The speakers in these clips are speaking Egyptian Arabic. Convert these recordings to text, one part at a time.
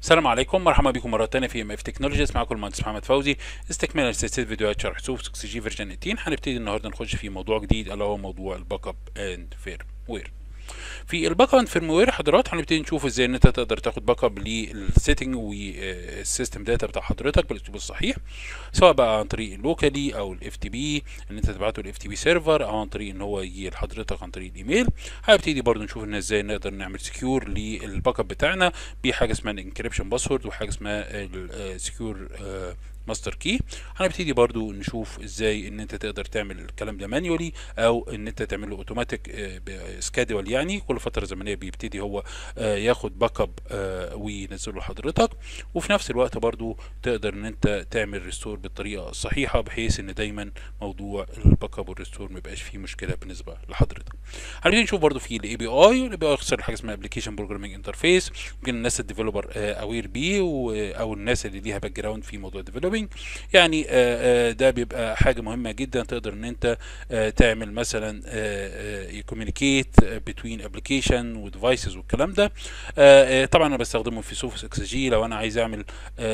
السلام عليكم مرحبا بكم مره ثانيه في ام اف تكنولوجيز معكم المهندس محمد فوزي استكمالا لسلسله فيديوهات شرح سوف 6 جي فيرجن 18 هنبتدي النهارده نخش في موضوع جديد الا هو موضوع الباك اب اند فير وير في الباك اب اند فيرموير حضرات هنبتدي نشوف ازاي ان انت تقدر تاخد باك اب للسيتنج والسيستم داتا بتاع حضرتك بالاسلوب الصحيح سواء بقى عن طريق اللوكالي او الاف تي بي ان انت تبعته الاف تي بي سيرفر او عن طريق ان هو يجي لحضرتك عن طريق الايميل هنبتدي برضو نشوف ان ازاي نقدر نعمل سكيور للباك اب بتاعنا بحاجه اسمها الانكريبشن باسورد وحاجه اسمها السكيور ماستر كي هنبتدي برضو نشوف ازاي ان انت تقدر تعمل الكلام ده مانيولي او ان انت تعمله اوتوماتيك سكادول يعني كل فتره زمنيه بيبتدي هو ياخد باك اب وينزله لحضرتك وفي نفس الوقت برضو تقدر ان انت تعمل ريستور بالطريقه الصحيحه بحيث ان دايما موضوع الباك اب والريستور ما يبقاش فيه مشكله بالنسبه لحضرتك هنبتدي نشوف برضو في الاي بي اي والاي بي اي اختصار حاجه اسمها ابلكيشن بروجرامينج انترفيس يمكن الناس الديفلوبر اوير بيه او الناس اللي ليها باك جراوند في موضوع الديفلوبينج يعني ده بيبقى حاجه مهمه جدا تقدر ان انت تعمل مثلا يكوميونيكيت بتوين ابلكيشن وديفايسز والكلام ده طبعا انا بستخدمه في سوفس اكس جي لو انا عايز اعمل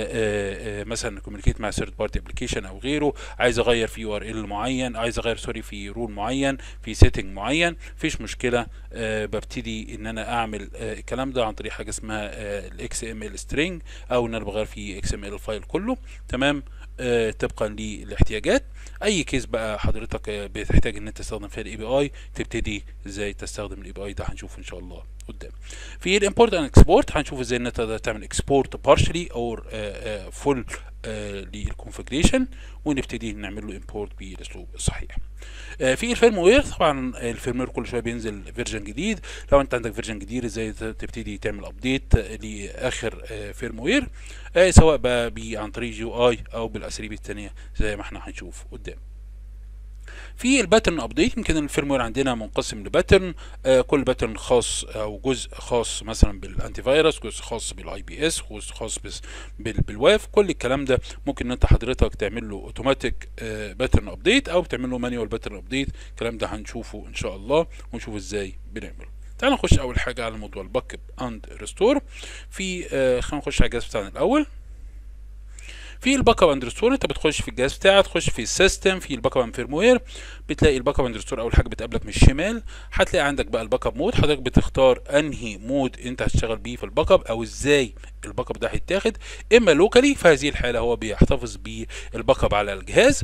مثلا كوميونيكيت مع ثيرد بارتي ابلكيشن او غيره عايز اغير في يو ار ال معين عايز اغير سوري في رول معين في سيتنج معين مفيش مشكله ببتدي ان انا اعمل الكلام ده عن طريق حاجه اسمها الاكس ام ال سترينج او ان انا بغير في اكس ام ال الفايل كله تمام آه طبقا للاحتياجات اي كيس بقى حضرتك آه بتحتاج ان انت تستخدم فيها الاي بي اي تبتدي ازاي تستخدم الاي بي اي ده هنشوف ان شاء الله قدام في الامبورت اند اكسبورت هنشوف ازاي ان انت تقدر تعمل اكسبورت بارشلي او فول للكونفجريشن ونبتدي نعمل له امبورت بالاسلوب الصحيح في الفيرموير طبعا الفيرموير كل شويه بينزل فيرجن جديد لو انت عندك فيرجن جديد ازاي تبتدي تعمل ابديت لاخر فيرموير سواء بقى عن طريق جي اي او بالاساليب الثانيه زي ما احنا هنشوف قدام في الباترن ابديت يمكن الفيرموير عندنا منقسم لباترن آه كل باترن خاص او جزء خاص مثلا بالانتي فيروس جزء خاص بالاي بي اس جزء خاص بس بالواف كل الكلام ده ممكن ان انت حضرتك تعمل له اوتوماتيك آه باترن ابديت او تعمل له مانيوال باترن ابديت الكلام ده هنشوفه ان شاء الله ونشوف ازاي بنعمله تعال نخش اول حاجه على موضوع الباك اب اند ريستور في آه خلينا نخش على الجهاز بتاعنا الاول في الباك اب اند ريستور انت بتخش في الجهاز بتاعك تخش في السيستم في الباك اب اند فيرموير بتلاقي الباك اب اند ريستور اول حاجه بتقابلك من الشمال هتلاقي عندك بقى الباك اب مود حضرتك بتختار انهي مود انت هتشتغل بيه في الباك اب او ازاي الباك اب ده هيتاخد اما لوكالي في هذه الحاله هو بيحتفظ بالباك اب على الجهاز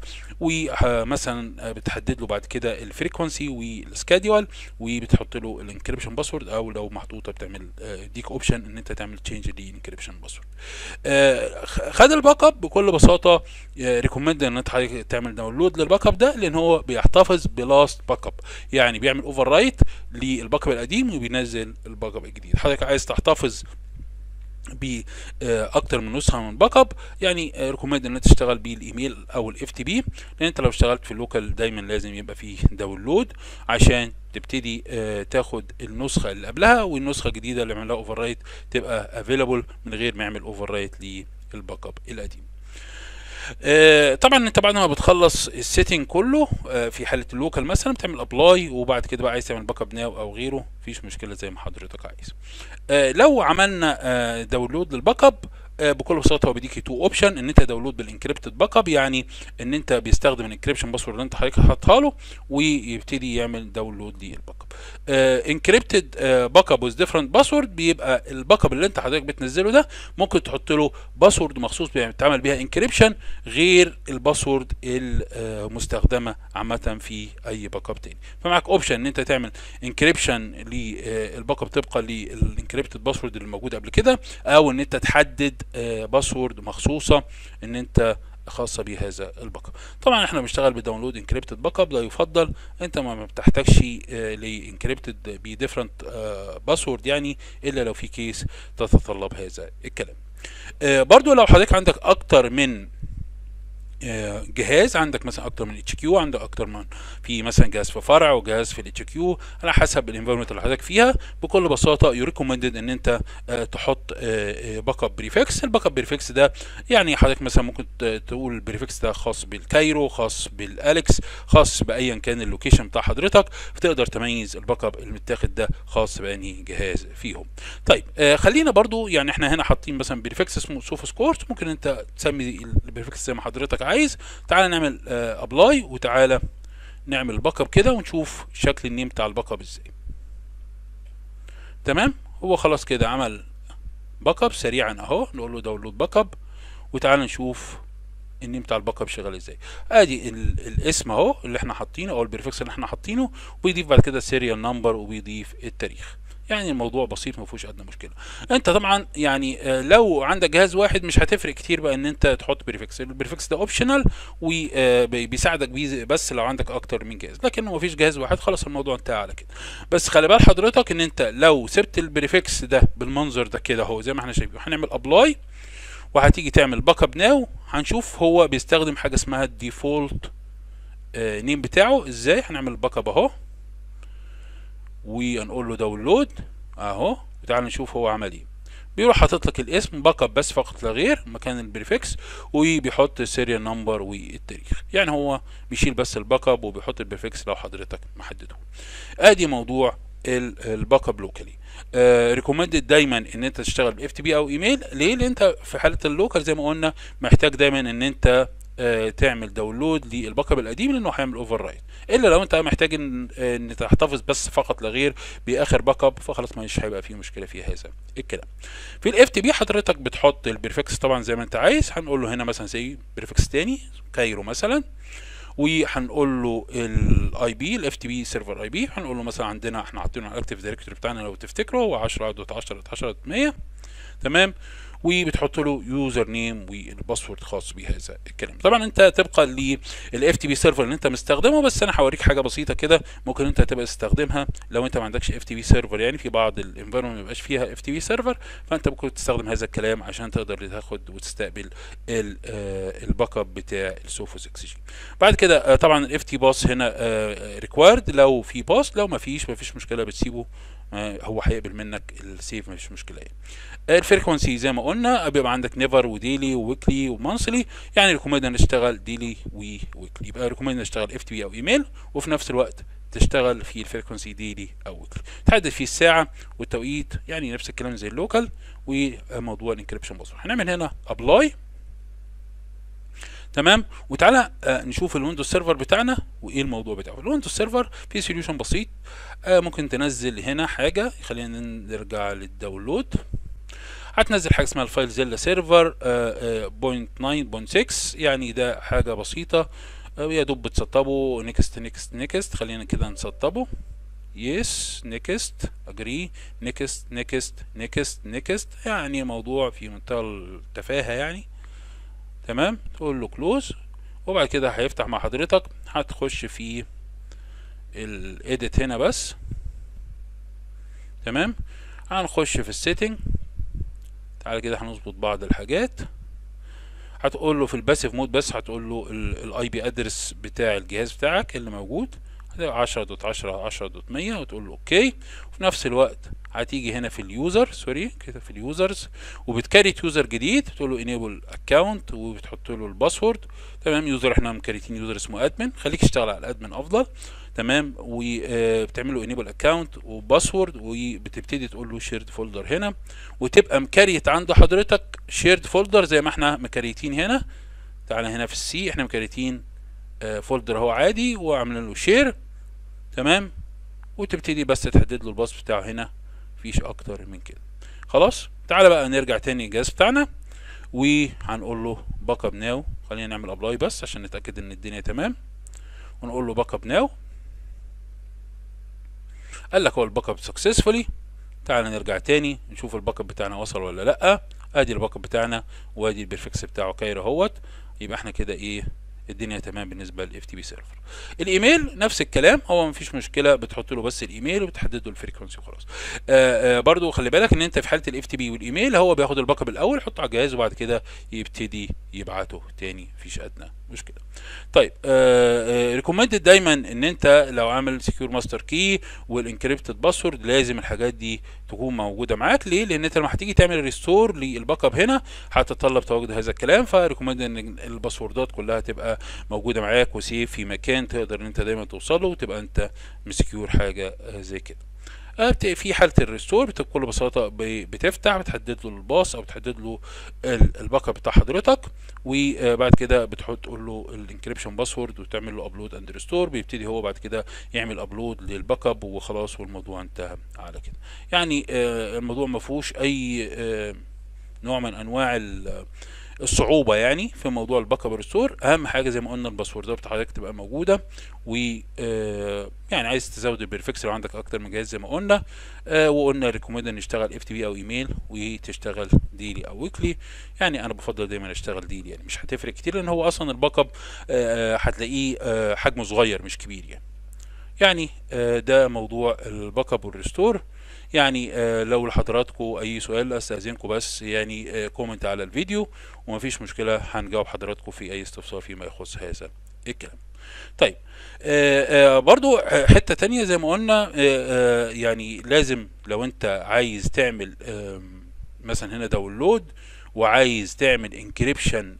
ومثلا بتحدد له بعد كده الفريكونسي والسكادول وبتحط له الانكريبشن باسورد او لو محطوطه بتعمل ديك اوبشن ان انت تعمل تشينج للانكريبشن باسورد خد الباك اب بكل بساطه ريكومند ان انت تعمل داونلود للباك اب ده لان هو بيحتفظ بلاست باك اب يعني بيعمل اوفر رايت للباك اب القديم وبينزل الباك اب الجديد حضرتك عايز تحتفظ باكتر من نسخه من باك اب يعني ريكومند ان انت تشتغل بالايميل او الاف تي بي لان انت لو اشتغلت في اللوكال دايما لازم يبقى فيه داونلود عشان تبتدي تاخد النسخه اللي قبلها والنسخه الجديده اللي عملها اوفر رايت تبقى افيلابل من غير ما يعمل اوفر رايت للباك اب القديم آه طبعا انت بعد ما بتخلص السيتنج كله آه في حاله اللوكال مثلا بتعمل ابلاي وبعد كده بقى عايز تعمل باك اب ناو او غيره مفيش مشكله زي ما حضرتك عايز آه لو عملنا داونلود للباك اب بكل بساطه هو بيديك تو اوبشن ان انت داونلود بالانكريبتد باك اب يعني ان انت بيستخدم الانكريبشن باسورد اللي انت حضرتك حاطها له ويبتدي يعمل داونلود للباك اب انكريبتد باك اب ويز ديفرنت باسورد بيبقى الباك اب اللي انت حضرتك بتنزله ده ممكن تحط له باسورد مخصوص بيتعمل بيها انكريبشن غير الباسورد المستخدمه عامه في اي باك اب تاني فمعك اوبشن ان انت تعمل انكريبشن للباك اب طبقا للانكريبتد باسورد اللي موجود قبل كده او ان انت تحدد باسورد مخصوصه ان انت خاصه بهذا الباك اب طبعا احنا بنشتغل بداونلود انكريبتد باك اب لا يفضل انت ما بتحتاجش لانكريبتد بديفرنت باسورد يعني الا لو في كيس تتطلب هذا الكلام برضو لو حضرتك عندك اكتر من آه، جهاز عندك مثلا اكتر من اتش كيو عندك اكتر من في مثلا جهاز في فرع وجهاز في الاتش كيو على حسب الانفيرمنت اللي حضرتك فيها بكل بساطه يريكومندد ان انت آه، تحط باك اب بريفكس الباك اب بريفكس ده يعني حضرتك مثلا ممكن ت- تقول البريفكس ده خاص بالكايرو خاص بالاليكس خاص بايا كان اللوكيشن بتاع حضرتك فتقدر تميز الباك اب المتاخد ده خاص بانهي جهاز فيهم طيب آه خلينا برضو يعني احنا هنا حاطين مثلا بريفكس اسمه سوفو سكورت ممكن انت تسمي البريفكس زي ما حضرتك عايز تعالى نعمل ابلاي وتعالى نعمل الباك اب كده ونشوف شكل النيم بتاع الباك اب ازاي تمام هو خلاص كده عمل باك اب سريعا اهو نقول له داونلود باك اب وتعالى نشوف النيم بتاع الباك اب شغال ازاي ادي ال- الاسم اهو اللي احنا حاطينه او البريفكس اللي احنا حاطينه وبيضيف بعد كده السيريال نمبر وبيضيف التاريخ يعني الموضوع بسيط ما فيهوش ادنى مشكله انت طبعا يعني آه، لو عندك جهاز واحد مش هتفرق كتير بقى ان انت تحط بريفكس البريفكس ده اوبشنال وبيساعدك بيه بس لو عندك اكتر من جهاز لكن ما فيش جهاز واحد خلاص الموضوع انتهى على كده بس خلي بال حضرتك ان انت لو سبت البريفكس ده بالمنظر ده كده اهو زي ما احنا شايفين هنعمل ابلاي وهتيجي تعمل باك اب ناو هنشوف هو بيستخدم حاجه اسمها الديفولت نيم بتاعه ازاي هنعمل باك اب اهو وهنقول له داونلود اهو وتعالى نشوف هو عمل ايه بيروح حاطط لك الاسم باك اب بس فقط لا غير مكان البريفكس وبيحط السيريال نمبر والتاريخ يعني هو بيشيل بس الباك اب وبيحط البريفكس لو حضرتك محدده ادي موضوع الباك اب لوكالي ريكومندد دايما ان انت تشتغل باف تي بي او ايميل ليه لان انت في حاله اللوكال زي ما قلنا محتاج دايما ان انت آه، تعمل داونلود للباك اب القديم لانه هيعمل اوفر رايت الا لو انت محتاج ان ان تحتفظ بس فقط لا غير باخر باك اب فخلاص مش هيبقى فيه مشكله في هذا الكلام في الاف تي بي حضرتك بتحط البريفكس طبعا زي ما انت عايز هنقول له هنا مثلا زي بريفكس تاني كايرو مثلا وهنقول له الاي بي الاف تي بي سيرفر اي بي هنقول له مثلا عندنا احنا حاطينه على الاكتيف دايركتوري بتاعنا لو تفتكروا هو 10 دوت 10 10 100 تمام وبتحط له يوزر نيم والباسورد خاص بهذا الكلام طبعا انت تبقى للاف تي بي سيرفر اللي انت مستخدمه بس انا هوريك حاجه بسيطه كده ممكن انت تبقى تستخدمها لو انت ما عندكش اف تي بي سيرفر يعني في بعض الانفيرمنت ما بيبقاش فيها اف تي بي سيرفر فانت ممكن تستخدم هذا الكلام عشان تقدر تاخد وتستقبل ال- آه، الباك اب بتاع السوفوس اكس جي بعد كده آه، طبعا الاف تي باس هنا ريكوايرد لو في باس لو ما فيش ما فيش مشكله بتسيبه آه، هو هيقبل منك السيف ما فيش مشكله يعني الفريكونسي زي ما قلنا بيبقى عندك نيفر وديلي وويكلي ومانثلي يعني ريكومند ان نشتغل ديلي وويكلي يبقى ريكومند نشتغل اف تي بي او ايميل وفي نفس الوقت تشتغل في الفريكونسي ديلي او ويكلي تحدد فيه الساعه والتوقيت يعني نفس الكلام زي اللوكال وموضوع الانكريبشن باسورد هنعمل هنا ابلاي تمام وتعالى آه نشوف الويندوز سيرفر بتاعنا وايه الموضوع بتاعه الويندوز سيرفر فيه سوليوشن بسيط آه ممكن تنزل هنا حاجه خلينا نرجع للداونلود هتنزل حاجه اسمها الفايل زيلا سيرفر بوينت 9.6 يعني ده حاجه بسيطه آه، يا دوب بتسطبه نيكست نيكست نيكست خلينا كده نسطبه يس نيكست اجري نيكست نيكست نيكست نيكست يعني موضوع في منتهى التفاهه يعني تمام تقول له كلوز وبعد كده هيفتح مع حضرتك هتخش في الايديت هنا بس تمام هنخش في السيتنج تعالى كده هنظبط بعض الحاجات هتقول له في الباسيف مود بس هتقول له الاي بي ادرس بتاع الجهاز بتاعك اللي موجود هتبقى 10 دوت 10 10 دوت 100 وتقول له اوكي وفي نفس الوقت هتيجي هنا في اليوزر سوري كده في اليوزرز وبتكريت يوزر جديد تقول له انيبل اكونت وبتحط له الباسورد تمام يوزر احنا مكريتين يوزر اسمه ادمن خليك تشتغل على الادمن افضل تمام وبتعمل له انيبل اكونت وباسورد وبتبتدي تقول له شيرد فولدر هنا وتبقى مكريت عند حضرتك شيرد فولدر زي ما احنا مكريتين هنا تعالى هنا في السي احنا مكريتين فولدر هو عادي وعاملين له شير تمام وتبتدي بس تحدد له الباص بتاعه هنا مفيش اكتر من كده خلاص تعالى بقى نرجع تاني الجهاز بتاعنا وهنقول له باك اب ناو خلينا نعمل ابلاي بس عشان نتاكد ان الدنيا تمام ونقول له باك اب ناو قال لك هو الباك اب سكسسفولي تعالى نرجع تاني نشوف الباك اب بتاعنا وصل ولا لا ادي الباك اب بتاعنا وادي البرفكس بتاعه كايرو اهوت يبقى احنا كده ايه الدنيا تمام بالنسبه للاف تي بي سيرفر الايميل نفس الكلام هو مفيش مشكله بتحط له بس الايميل وبتحدد له الفريكونسي وخلاص آآ آآ برضو خلي بالك ان انت في حاله الاف تي بي والايميل هو بياخد الباك اب الاول يحطه على الجهاز وبعد كده يبتدي يبعته تاني مفيش ادنى مشكله طيب ريكومندد دايما ان انت لو عامل سكيور ماستر كي والانكريبتد باسورد لازم الحاجات دي تكون موجوده معاك ليه لان انت لما هتيجي تعمل ريستور للباك اب هنا هتتطلب تواجد هذا الكلام فريكومند ان الباسوردات كلها تبقى موجوده معاك وسيف في مكان تقدر ان انت دايما توصل له وتبقى انت مسكيور حاجه زي كده في حاله الريستور بكل بساطه بتفتح بتحدد له الباص او بتحدد له الباك اب بتاع حضرتك وبعد كده بتحط تقول له الانكريبشن باسورد وتعمل له ابلود اند ريستور بيبتدي هو بعد كده يعمل ابلود للباك اب وخلاص والموضوع انتهى على كده يعني الموضوع ما فيهوش اي نوع من انواع الصعوبه يعني في موضوع الباك اب ريستور اهم حاجه زي ما قلنا الباسوردات بتاع حضرتك تبقى موجوده و يعني عايز تزود البريفكس لو عندك اكتر من جهاز زي ما قلنا آه وقلنا ريكومند ان يشتغل اف تي بي او ايميل وتشتغل ديلي او ويكلي يعني انا بفضل دايما اشتغل ديلي يعني مش هتفرق كتير لان هو اصلا الباك اب هتلاقيه آه حجمه صغير مش كبير يعني يعني آه ده موضوع الباك اب والريستور يعني آه لو لحضراتكم اي سؤال استاذنكم بس يعني آه كومنت على الفيديو ومفيش مشكله هنجاوب حضراتكم في اي استفسار فيما يخص هذا الكلام طيب آه برضو حته تانية زي ما قلنا يعني لازم لو انت عايز تعمل مثلا هنا داونلود وعايز تعمل انكريبشن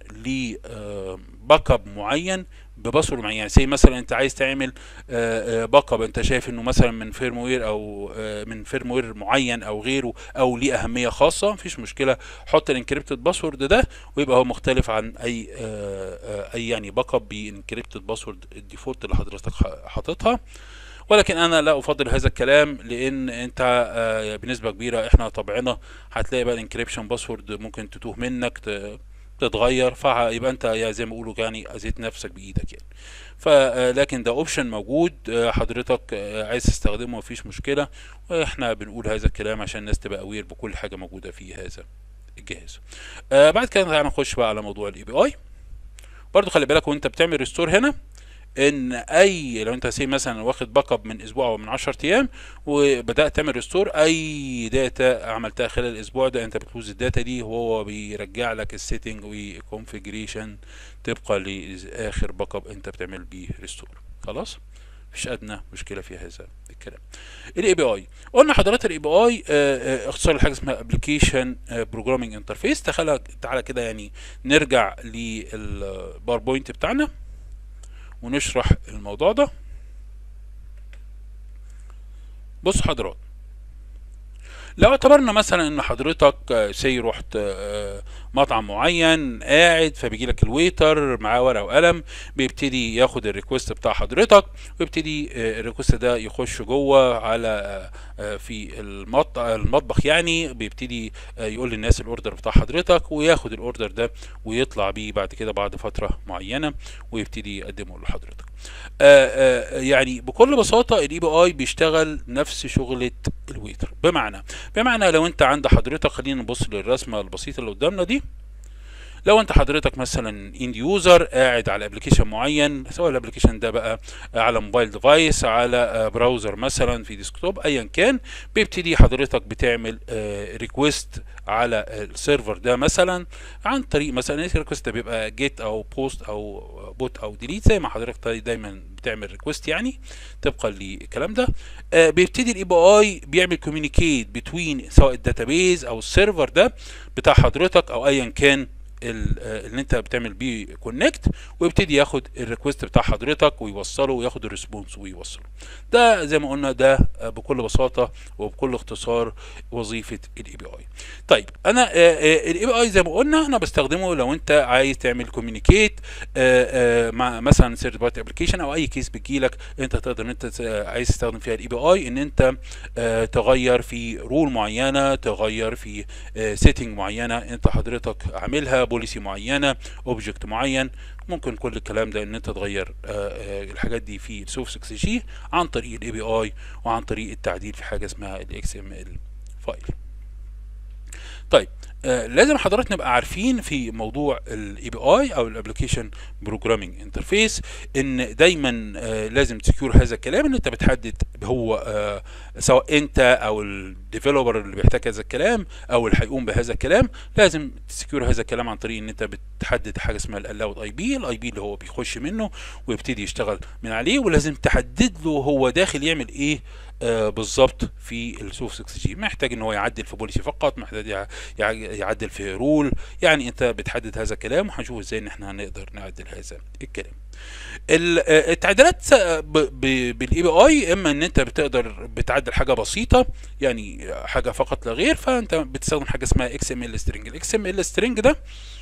لباك اب معين بباسورد معين يعني زي مثلا انت عايز تعمل باك اب انت شايف انه مثلا من فيرموير او من فيرموير معين او غيره او ليه اهميه خاصه مفيش مشكله حط الانكريبتد باسورد ده ويبقى هو مختلف عن اي اي يعني باك اب بانكريبتد باسورد الديفولت اللي حضرتك حاططها ولكن انا لا افضل هذا الكلام لان انت بنسبه كبيره احنا طبعنا هتلاقي بقى الانكريبشن باسورد ممكن تتوه منك تتغير فيبقى انت يا زي ما بيقولوا يعني اذيت نفسك بايدك يعني فلكن ده اوبشن موجود حضرتك عايز تستخدمه مفيش مشكله واحنا بنقول هذا الكلام عشان الناس تبقى اوير بكل حاجه موجوده في هذا الجهاز آه بعد كده تعالى نخش بقى على موضوع الاي بي اي برضو خلي بالك وانت بتعمل ريستور هنا ان اي لو انت سي مثلا واخد باك اب من اسبوع او من 10 ايام وبدات تعمل ريستور اي داتا عملتها خلال الاسبوع ده انت بتلوز الداتا دي وهو بيرجع لك السيتنج وكونفيجريشن طبقا لاخر باك اب انت بتعمل بيه ريستور خلاص مفيش ادنى مشكله في هذا الكلام الاي بي اي قلنا حضرات الاي بي اي اختصار لحاجه اسمها ابلكيشن بروجرامينج انترفيس تعالى تعالى كده يعني نرجع للباوربوينت بتاعنا ونشرح الموضوع ده بص حضرات لو اعتبرنا مثلا ان حضرتك سي رحت مطعم معين قاعد فبيجي لك الويتر معاه ورقه وقلم بيبتدي ياخد الريكوست بتاع حضرتك ويبتدي الريكوست ده يخش جوه على في المطبخ يعني بيبتدي يقول للناس الاوردر بتاع حضرتك وياخد الاوردر ده ويطلع بيه بعد كده بعد فتره معينه ويبتدي يقدمه لحضرتك يعني بكل بساطه الاي بي اي بيشتغل نفس شغله الويتر بمعنى بمعنى لو انت عند حضرتك خلينا نبص للرسمه البسيطه اللي قدامنا دي لو انت حضرتك مثلا اند يوزر قاعد على ابلكيشن معين سواء الابلكيشن ده بقى على موبايل ديفايس على براوزر مثلا في ديسكتوب ايا كان بيبتدي حضرتك بتعمل ريكويست على السيرفر ده مثلا عن طريق مثلا الريكوست ده بيبقى جيت او بوست او بوت او ديليت زي ما حضرتك دايما بتعمل ريكويست يعني طبقا للكلام ده بيبتدي الاي بي اي بيعمل كوميونيكيت بتوين سواء الداتابيز او السيرفر ده بتاع حضرتك او ايا كان اللي انت بتعمل بيه كونكت ويبتدي ياخد الريكوست بتاع حضرتك ويوصله وياخد الريسبونس ويوصله ده زي ما قلنا ده بكل بساطه وبكل اختصار وظيفه الاي بي اي طيب انا الاي بي اي زي ما قلنا انا بستخدمه لو انت عايز تعمل كوميونيكيت مع مثلا سيرفر بارتي ابلكيشن او اي كيس بتجيلك انت تقدر ان انت عايز تستخدم فيها الاي بي اي ان انت تغير في رول معينه تغير في سيتنج معينه انت حضرتك عاملها بوليسي معينه اوبجكت معين ممكن كل الكلام ده ان انت تغير الحاجات دي في سوف 6 جي عن طريق الاي بي اي وعن طريق التعديل في حاجه اسمها الاكس ام ال فايل طيب آه لازم حضرتك نبقى عارفين في موضوع الاي بي اي او الابلكيشن بروجرامينج انترفيس ان دايما آه لازم تسكيور هذا الكلام ان انت بتحدد هو آه سواء انت او الديفلوبر اللي بيحتاج هذا الكلام او اللي هيقوم بهذا الكلام لازم تسكيور هذا الكلام عن طريق ان انت بتحدد حاجه اسمها الالاود اي بي الاي بي اللي هو بيخش منه ويبتدي يشتغل من عليه ولازم تحدد له هو داخل يعمل ايه آه بالظبط في السوف 6 جي محتاج ان هو يعدل في بوليسي فقط محتاج يعدل في رول يعني انت بتحدد هذا الكلام وهنشوف ازاي ان احنا هنقدر نعدل هذا الكلام التعديلات بالاي بي اي اما ان انت بتقدر بتعدل حاجه بسيطه يعني حاجه فقط لا غير فانت بتستخدم حاجه اسمها اكس ام ال سترينج الاكس ام ال سترينج ده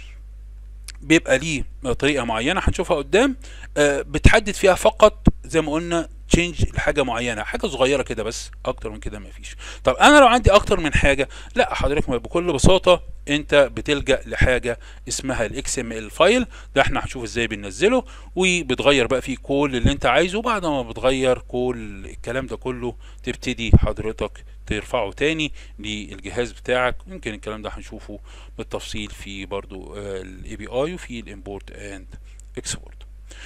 بيبقى ليه طريقه معينه هنشوفها قدام بتحدد فيها فقط زي ما قلنا تشينج لحاجه معينه حاجه صغيره كده بس اكتر من كده مفيش طب انا لو عندي اكتر من حاجه لا حضرتك بكل بساطه انت بتلجا لحاجه اسمها الاكس ام ال فايل ده احنا هنشوف ازاي بننزله وبتغير بقى فيه كل اللي انت عايزه بعد ما بتغير كل الكلام ده كله تبتدي حضرتك ترفعه تاني للجهاز بتاعك يمكن الكلام ده هنشوفه بالتفصيل في برضو الاي بي اي وفي الامبورت اند اكسبورت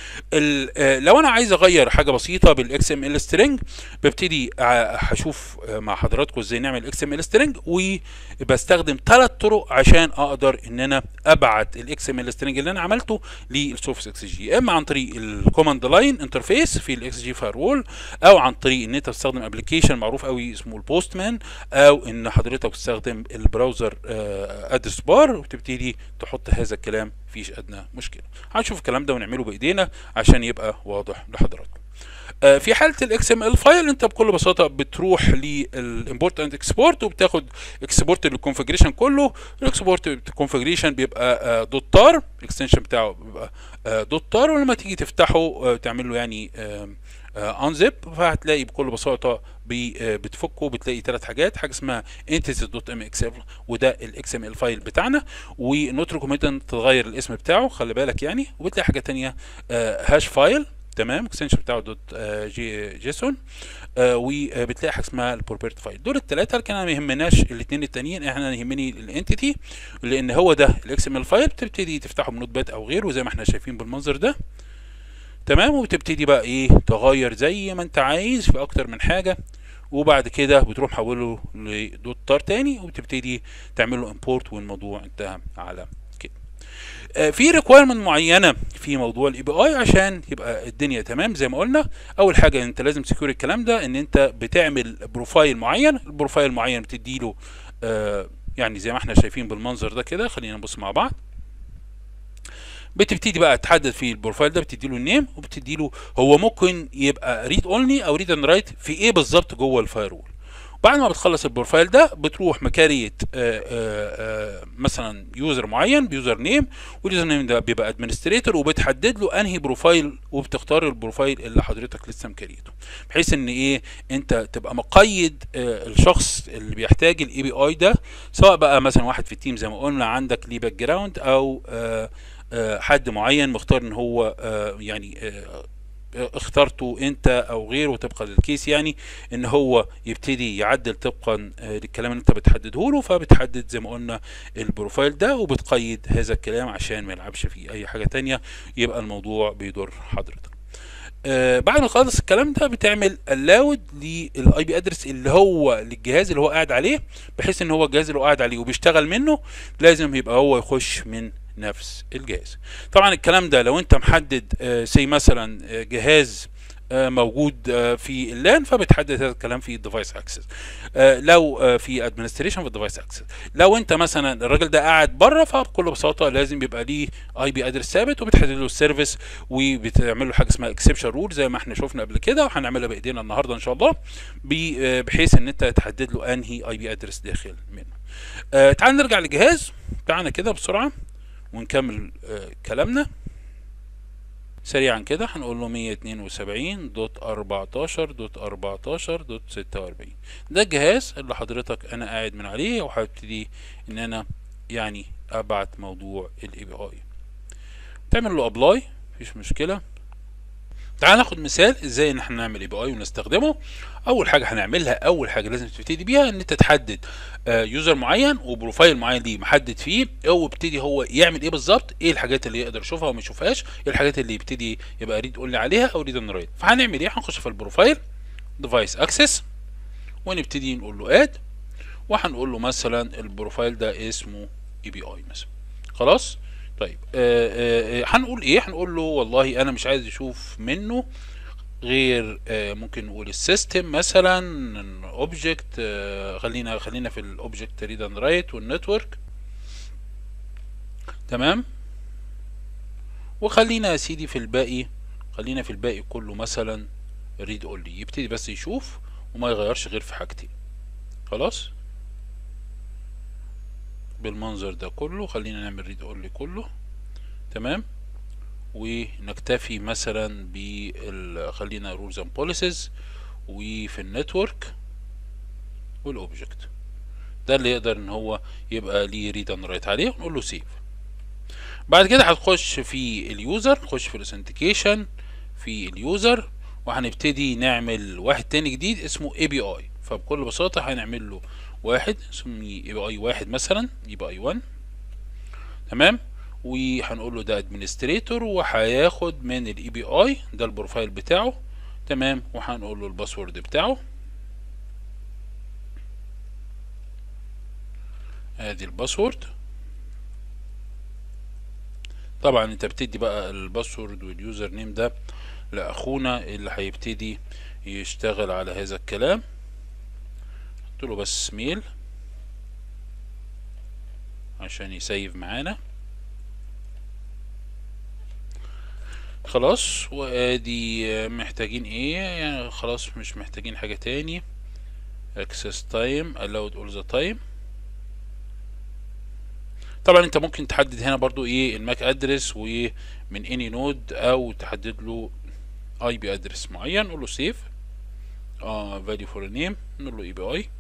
لو انا عايز اغير حاجه بسيطه بالاكس ام ال سترينج ببتدي هشوف مع حضراتكم ازاي نعمل اكس ام ال سترينج وبستخدم ثلاث طرق عشان اقدر ان انا ابعت الاكس ام ال سترينج اللي انا عملته للسوفس اكس جي اما عن طريق الكوماند لاين انترفيس في الاكس جي فاير وول او عن طريق ان انت تستخدم ابلكيشن معروف قوي اسمه البوست مان او ان حضرتك تستخدم البراوزر ادرس بار وتبتدي تحط هذا الكلام مفيش ادنى مشكله هنشوف الكلام ده ونعمله بايدينا عشان يبقى واضح لحضراتكم آه في حاله الاكس ام ال فايل انت بكل بساطه بتروح للامبورت اند اكسبورت وبتاخد اكسبورت للكونفجريشن كله الاكسبورت الكونفجريشن بيبقى آه دوت تار الاكستنشن بتاعه بيبقى آه دوت تار ولما تيجي تفتحه تعمل له يعني انزب فهتلاقي بكل بساطه بتفكه بتلاقي ثلاث حاجات حاجه اسمها انتيز دوت ام اكس وده الاكس ام ال فايل بتاعنا ونوت ريكومند تغير الاسم بتاعه خلي بالك يعني وبتلاقي حاجه ثانيه هاش فايل تمام اكستنشن بتاعه دوت جي جيسون آه وبتلاقي حاجه اسمها البروبرتي فايل دول الثلاثه لكن انا ما يهمناش الاثنين التانيين احنا يهمني الانتيتي لان هو ده الاكس ام ال فايل بتبتدي تفتحه بنوت باد او غيره زي ما احنا شايفين بالمنظر ده تمام وبتبتدي بقى ايه تغير زي ما انت عايز في اكتر من حاجه وبعد كده بتروح محوله لدوت تار تاني وبتبتدي تعمل له امبورت والموضوع انتهى على كده آه في ريكويرمنت معينه في موضوع الاي بي اي عشان يبقى الدنيا تمام زي ما قلنا اول حاجه انت لازم تسكيور الكلام ده ان انت بتعمل بروفايل معين البروفايل معين بتدي له آه يعني زي ما احنا شايفين بالمنظر ده كده خلينا نبص مع بعض بتبتدي بقى تحدد في البروفايل ده بتدي له النيم وبتدي له هو ممكن يبقى ريد اونلي او ريد اند رايت في ايه بالظبط جوه الفاير وول بعد ما بتخلص البروفايل ده بتروح مكاريت آآ آآ مثلا يوزر معين بيوزر نيم واليوزر نيم ده بيبقى ادمنستريتور وبتحدد له انهي بروفايل وبتختار البروفايل اللي حضرتك لسه مكريته بحيث ان ايه انت تبقى مقيد الشخص اللي بيحتاج الاي بي اي ده سواء بقى مثلا واحد في التيم زي ما قلنا عندك ليه باك جراوند او حد معين مختار ان هو يعني اخترته انت او غيره طبقا للكيس يعني ان هو يبتدي يعدل طبقا للكلام اللي انت بتحدده له فبتحدد زي ما قلنا البروفايل ده وبتقيد هذا الكلام عشان ما يلعبش فيه اي حاجه تانية يبقى الموضوع بيضر حضرتك آه بعد ما تخلص الكلام ده بتعمل الاود للاي بي ادرس اللي هو للجهاز اللي هو قاعد عليه بحيث ان هو الجهاز اللي هو قاعد عليه وبيشتغل منه لازم يبقى هو يخش من نفس الجهاز طبعا الكلام ده لو انت محدد آه سي مثلا آه جهاز آه موجود في اللان فبتحدد هذا الكلام في الديفايس اكسس لو في ادمنستريشن في الديفايس اكسس لو انت مثلا الراجل ده قاعد بره فبكل بساطه لازم يبقى ليه اي بي ادرس ثابت وبتحدد له السيرفيس وبتعمل له حاجه اسمها اكسبشن رول زي ما احنا شفنا قبل كده وهنعملها بايدينا النهارده ان شاء الله بحيث ان انت تحدد له انهي اي بي ادرس داخل منه تعال نرجع للجهاز بتاعنا كده بسرعه ونكمل آه كلامنا سريعا كده هنقول له 172 دوت 14 دوت 14 دوت 46 ده الجهاز اللي حضرتك انا قاعد من عليه وهبتدي ان انا يعني ابعت موضوع الاي بي اي تعمل له ابلاي مفيش مشكله تعال ناخد مثال ازاي ان احنا نعمل اي بي اي ونستخدمه اول حاجه هنعملها اول حاجه لازم تبتدي بيها ان انت تحدد آه يوزر معين وبروفايل معين ليه محدد فيه او يبتدي هو يعمل ايه بالظبط ايه الحاجات اللي يقدر يشوفها وما يشوفهاش ايه الحاجات اللي يبتدي يبقى ريد اونلي عليها او ريد اون رايت فهنعمل ايه هنخش في البروفايل ديفايس اكسس ونبتدي نقول له اد وهنقول له مثلا البروفايل ده اسمه اي بي اي مثلا خلاص طيب آه آه هنقول ايه هنقول له والله انا مش عايز اشوف منه غير آه ممكن نقول السيستم مثلا اوبجكت آه خلينا خلينا في الاوبجكت ريد اند رايت والنتورك تمام وخلينا يا سيدي في الباقي خلينا في الباقي كله مثلا ريد اونلي يبتدي بس يشوف وما يغيرش غير في حاجتين خلاص بالمنظر ده كله خلينا نعمل ريد اونلي كله تمام ونكتفي مثلا بال خلينا رولز اند بوليسز وفي النتورك والاوبجكت ده اللي يقدر ان هو يبقى ليه ريد اند رايت عليه ونقول له سيف بعد كده هتخش في اليوزر نخش في الاثنتيكيشن في اليوزر وهنبتدي نعمل واحد تاني جديد اسمه اي بي اي فبكل بساطه هنعمل له واحد نسميه اي بي اي واحد مثلا اي بي اي 1 تمام وهنقول له ده ادمنستريتور وهياخد من الاي بي اي ده البروفايل بتاعه تمام وهنقول له الباسورد بتاعه ادي الباسورد طبعا انت بتدي بقى الباسورد واليوزر نيم ده لاخونا اللي هيبتدي يشتغل على هذا الكلام قلت له بس ميل عشان يسيف معانا خلاص وادي محتاجين ايه يعني خلاص مش محتاجين حاجة تاني access time allowed all the time طبعا انت ممكن تحدد هنا برضو ايه الماك ادرس ومن اني نود او تحدد له اي بي ادرس معين نقول له سيف اه value for a name نقول له اي بي اي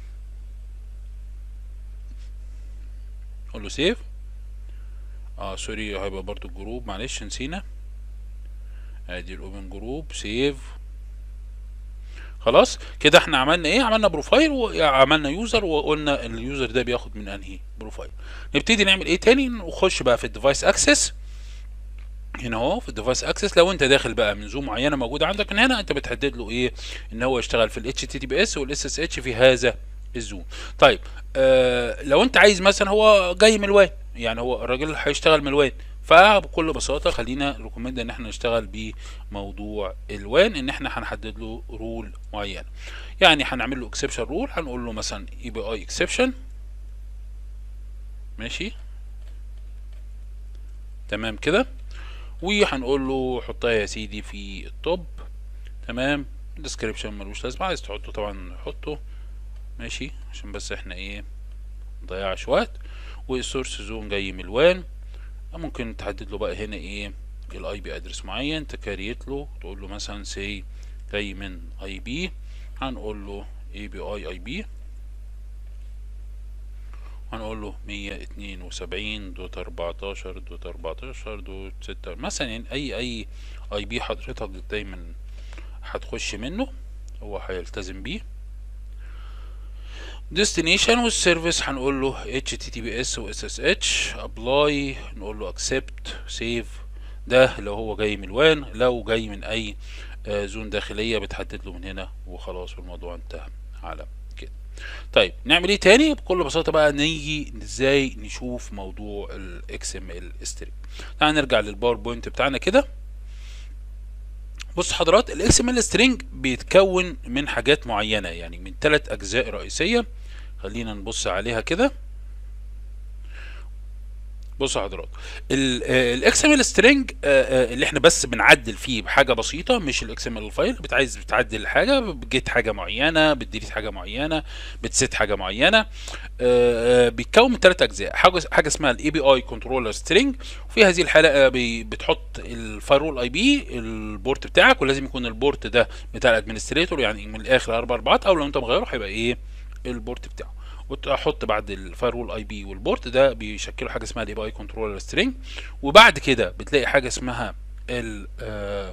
نقول له سيف اه سوري هيبقى برضو الجروب معلش نسينا ادي الاوبن جروب سيف خلاص كده احنا عملنا ايه عملنا بروفايل وعملنا يوزر وقلنا اليوزر ده بياخد من انهي بروفايل نبتدي نعمل ايه تاني نخش بقى في الديفايس اكسس هنا اهو في الديفايس اكسس لو انت داخل بقى من زوم معينه موجوده عندك من هنا انت بتحدد له ايه ان هو يشتغل في الاتش تي تي بي اس والاس اس اتش في هذا الزوم طيب آه لو انت عايز مثلا هو جاي من الوان يعني هو الراجل هيشتغل من الوان فبكل بساطه خلينا ريكومند ان احنا نشتغل بموضوع الوان ان احنا هنحدد له رول معينه يعني هنعمل له اكسبشن رول هنقول له مثلا اي بي اي اكسبشن ماشي تمام كده وهنقول له حطها يا سيدي في التوب تمام الديسكريبشن ملوش لازمه عايز تحطه طبعا حطه ماشي عشان بس احنا ايه مضيعش وقت والسورس زون جاي من الوان ممكن تحدد له بقى هنا ايه الاي بي ادرس معين تكريت له تقول له مثلا سي جاي من اي بي هنقول له اي بي اي اي بي هنقول له مية اتنين وسبعين دوت اربعتاشر دوت اربعتاشر دوت ستة مثلا يعني اي اي اي بي حضرتك دايما هتخش منه هو هيلتزم بيه destination والسيرفيس هنقول له https و ssh apply نقول له accept save ده لو هو جاي من الوان لو جاي من اي آه زون داخليه بتحدد له من هنا وخلاص الموضوع انتهى على كده طيب نعمل ايه تاني بكل بساطه بقى نيجي ازاي نشوف موضوع الاكس ام ال ستريم تعال نرجع للباوربوينت بتاعنا كده بص حضرات الاكس ام ال سترينج بيتكون من حاجات معينه يعني من ثلاث اجزاء رئيسيه خلينا نبص عليها كده بص حضرات الاكس ام ال سترينج اللي احنا بس بنعدل فيه بحاجه بسيطه مش الاكس ام ال فايل بتعايز بتعدل حاجه بتجيت حاجه معينه بتديليت حاجه معينه بتسيت حاجه معينه بيتكون من ثلاث اجزاء حاجه حاجه اسمها الاي بي اي كنترولر سترينج وفي هذه الحلقه بتحط الفايرول اي بي البورت بتاعك ولازم يكون البورت ده بتاع الادمنستريتور يعني من الاخر اربع اربعات او لو انت مغيره هيبقى ايه البورت بتاعه وتحط بعد الفايرول اي بي والبورت ده بيشكلوا حاجه اسمها الاي بي اي كنترولر سترينج وبعد كده بتلاقي حاجه اسمها ال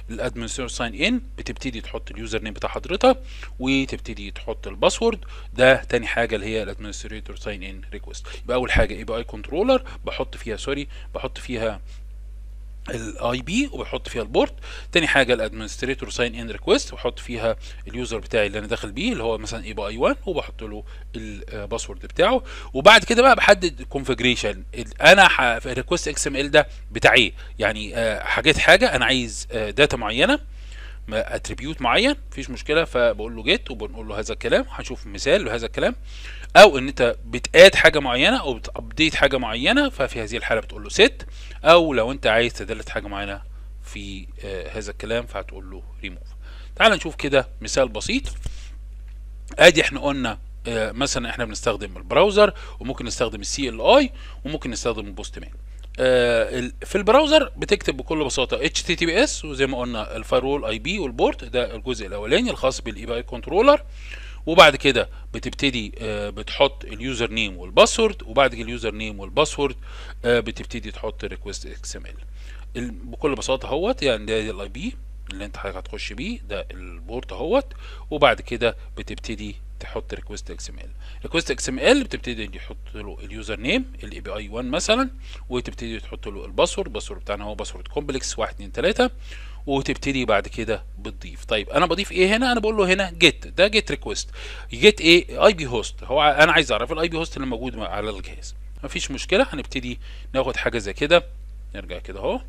الادمنستريتور ساين ان بتبتدي تحط اليوزر نيم بتاع حضرتك وتبتدي تحط الباسورد ده تاني حاجه اللي هي الادمنستريتور ساين ان ريكوست يبقى اول حاجه اي بي اي كنترولر بحط فيها سوري بحط فيها الاي بي وبحط فيها البورت تاني حاجه الادمنستريتور ساين ان ريكويست بحط فيها اليوزر بتاعي اللي انا داخل بيه اللي هو مثلا اي بي اي 1 وبحط له الباسورد بتاعه وبعد كده بقى بحدد الكونفجريشن انا الريكوست اكس ام ال ده بتاع ايه يعني آه، حاجات حاجه انا عايز داتا معينه اتريبيوت معين مفيش مشكله فبقول له جيت وبنقول له هذا الكلام هنشوف مثال لهذا الكلام او ان انت بتاد حاجه معينه او بتابديت حاجه معينه ففي هذه الحاله بتقول له set او لو انت عايز تدلت حاجه معينه في آه هذا الكلام فهتقول له ريموف تعال نشوف كده مثال بسيط ادي احنا قلنا آه مثلا احنا بنستخدم البراوزر وممكن نستخدم السي ال اي وممكن نستخدم البوست مان آه في البراوزر بتكتب بكل بساطه اتش تي تي بي اس وزي ما قلنا الفايرول اي بي والبورت ده الجزء الاولاني الخاص بالاي بي اي كنترولر وبعد كده بتبتدي آه بتحط اليوزر نيم والباسورد وبعد كده اليوزر نيم والباسورد آه بتبتدي تحط ريكوست اكس ام ال بكل بساطه اهوت يعني ده الاي بي اللي انت حضرتك هتخش بيه ده البورت اهوت وبعد كده بتبتدي تحط ريكوست اكس ام ال ريكوست اكس ام ال بتبتدي تحط له اليوزر نيم الاي بي اي 1 مثلا وتبتدي تحط له الباسورد الباسورد بتاعنا هو باسورد كومبلكس 1 2 3 وتبتدي بعد كده بتضيف طيب انا بضيف ايه هنا انا بقول له هنا جيت ده جيت ريكوست جيت ايه اي بي هوست هو انا عايز اعرف الاي بي هوست اللي موجود على الجهاز مفيش مشكله هنبتدي ناخد حاجه زي كده نرجع كده اهو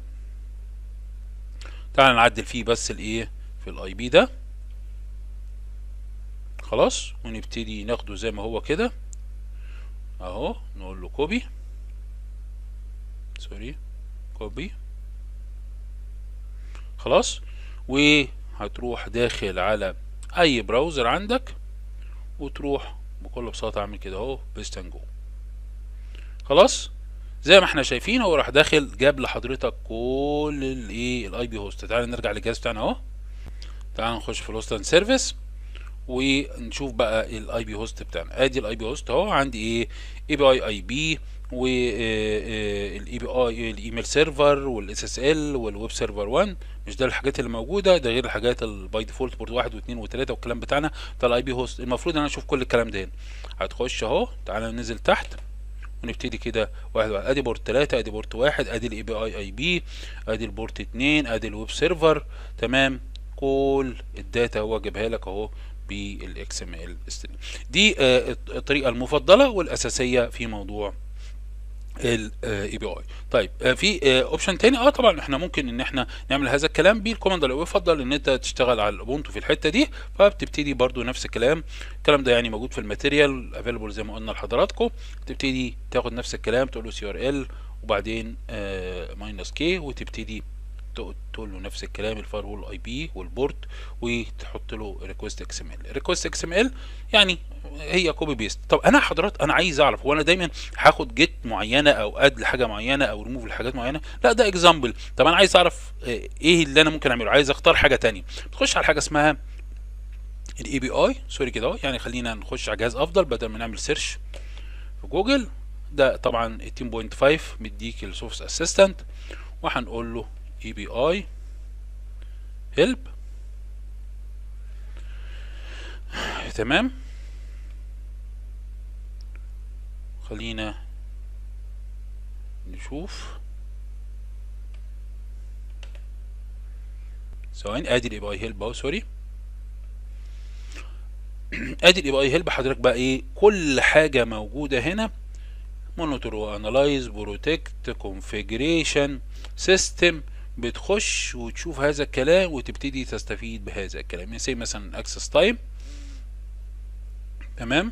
تعال نعدل فيه بس الايه في الاي بي ده خلاص ونبتدي ناخده زي ما هو كده اهو نقول له كوبي سوري كوبي خلاص وهتروح داخل على اي براوزر عندك وتروح بكل بساطة اعمل كده اهو بيست جو خلاص زي ما احنا شايفين هو راح داخل جاب لحضرتك كل الايه الاي بي هوست تعال نرجع للجهاز بتاعنا اهو تعال نخش في الهوست اند سيرفيس ونشوف بقى الاي بي هوست بتاعنا ادي الاي بي هوست اهو عندي ايه اي بي اي اي بي والاي بي اي الايميل سيرفر والاس اس ال والويب سيرفر 1 مش ده الحاجات اللي موجوده ده غير الحاجات الباي ديفولت بورت 1 و2 و3 والكلام بتاعنا بتاع الاي بي هوست المفروض ان انا اشوف كل الكلام ده هنا هتخش اهو تعالى ننزل تحت ونبتدي كده واحد واحد ادي بورت 3 ادي بورت 1 ادي الاي بي اي اي بي ادي البورت 2 ادي الويب سيرفر تمام كل الداتا هو جابها لك اهو بالاكس ام ال دي آه الطريقه المفضله والاساسيه في موضوع الاي بي اي طيب آه في اوبشن آه تاني اه طبعا احنا ممكن ان احنا نعمل هذا الكلام بالكوماند اللي يفضل ان انت تشتغل على الاوبونتو في الحته دي فبتبتدي برضو نفس الكلام الكلام ده يعني موجود في الماتيريال افيلبل زي ما قلنا لحضراتكم تبتدي تاخد نفس الكلام تقول له سي ار ال وبعدين ماينس كي وتبتدي تقول له نفس الكلام الفاير اي بي والبورت وتحط له ريكوست اكس ام ال ريكوست اكس ام ال يعني هي كوبي بيست طب انا حضرات انا عايز اعرف هو انا دايما هاخد جيت معينه او اد لحاجه معينه او ريموف لحاجات معينه لا ده اكزامبل طب انا عايز اعرف ايه اللي انا ممكن اعمله عايز اختار حاجه تانية تخش على حاجه اسمها الاي بي اي سوري كده اهو يعني خلينا نخش على جهاز افضل بدل ما نعمل سيرش في جوجل ده طبعا 18.5 مديك السورس اسيستنت وهنقول له اي بي اي هيلب تمام خلينا نشوف ثواني ادي الاي بي اي هيلب اهو سوري ادي الاي بي اي هيلب حضرتك بقى ايه كل حاجه موجوده هنا مونيتور وانالايز بروتكت كونفيجريشن سيستم بتخش وتشوف هذا الكلام وتبتدي تستفيد بهذا الكلام زي مثلا اكسس تايم تمام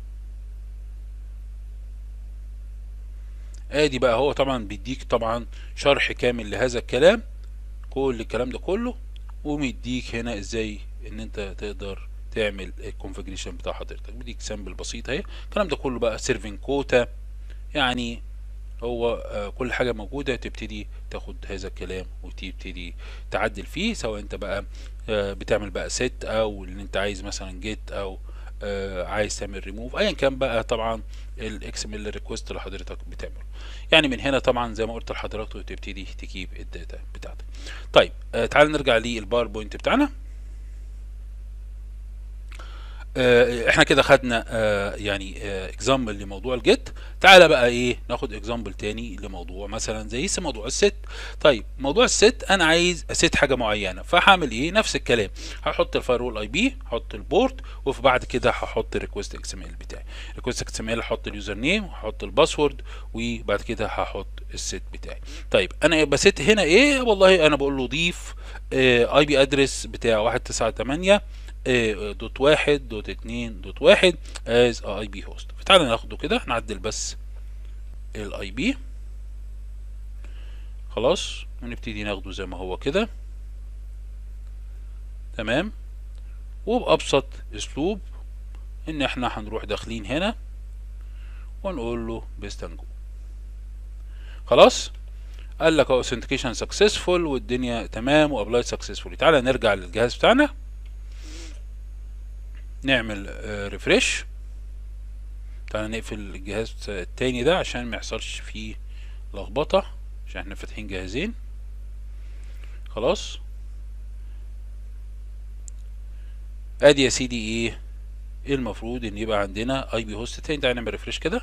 ادي بقى هو طبعا بيديك طبعا شرح كامل لهذا الكلام كل الكلام ده كله ومديك هنا ازاي ان انت تقدر تعمل الكونفجريشن بتاع حضرتك بديك سامبل بسيط اهي الكلام ده كله بقى سيرفين كوتا يعني هو آه كل حاجة موجودة تبتدي تاخد هذا الكلام وتبتدي تعدل فيه سواء انت بقى آه بتعمل بقى ست او ان انت عايز مثلا جيت او آه عايز تعمل ريموف ايا كان بقى طبعا الاكس ام ال ريكوست اللي حضرتك بتعمله يعني من هنا طبعا زي ما قلت لحضرتك تبتدي تجيب الداتا بتاعتك طيب آه تعال نرجع للباوربوينت بتاعنا آه احنا كده خدنا آه يعني اكزامبل آه لموضوع الجيت تعالى بقى ايه ناخد اكزامبل تاني لموضوع مثلا زي موضوع الست طيب موضوع الست انا عايز اسيت حاجه معينه فهعمل ايه نفس الكلام هحط الفايرول اي بي هحط البورت وفي بعد كده هحط ريكوست اكس ام ال بتاعي ريكوست اكس ام ال هحط اليوزر نيم وهحط الباسورد وبعد كده هحط الست بتاعي طيب انا بسيت هنا ايه والله انا بقول له ضيف اي بي ادرس بتاع 198 دوت واحد دوت اتنين دوت واحد از اي بي هوست فتعالى ناخده كده نعدل بس الاي بي خلاص ونبتدي ناخده زي ما هو كده تمام وبأبسط اسلوب ان احنا هنروح داخلين هنا ونقول له بيست جو خلاص قال لك authentication سكسسفول والدنيا تمام وابلايد سكسسفولي تعالى نرجع للجهاز بتاعنا نعمل ريفرش تعالى نقفل الجهاز التاني ده عشان ما يحصلش فيه لخبطة عشان احنا فاتحين جهازين خلاص ادي يا سيدي ايه ايه المفروض ان يبقى عندنا اي بي هوست تاني تعالى نعمل ريفرش كده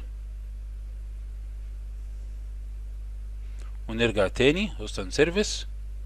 ونرجع تاني هوست اند سيرفيس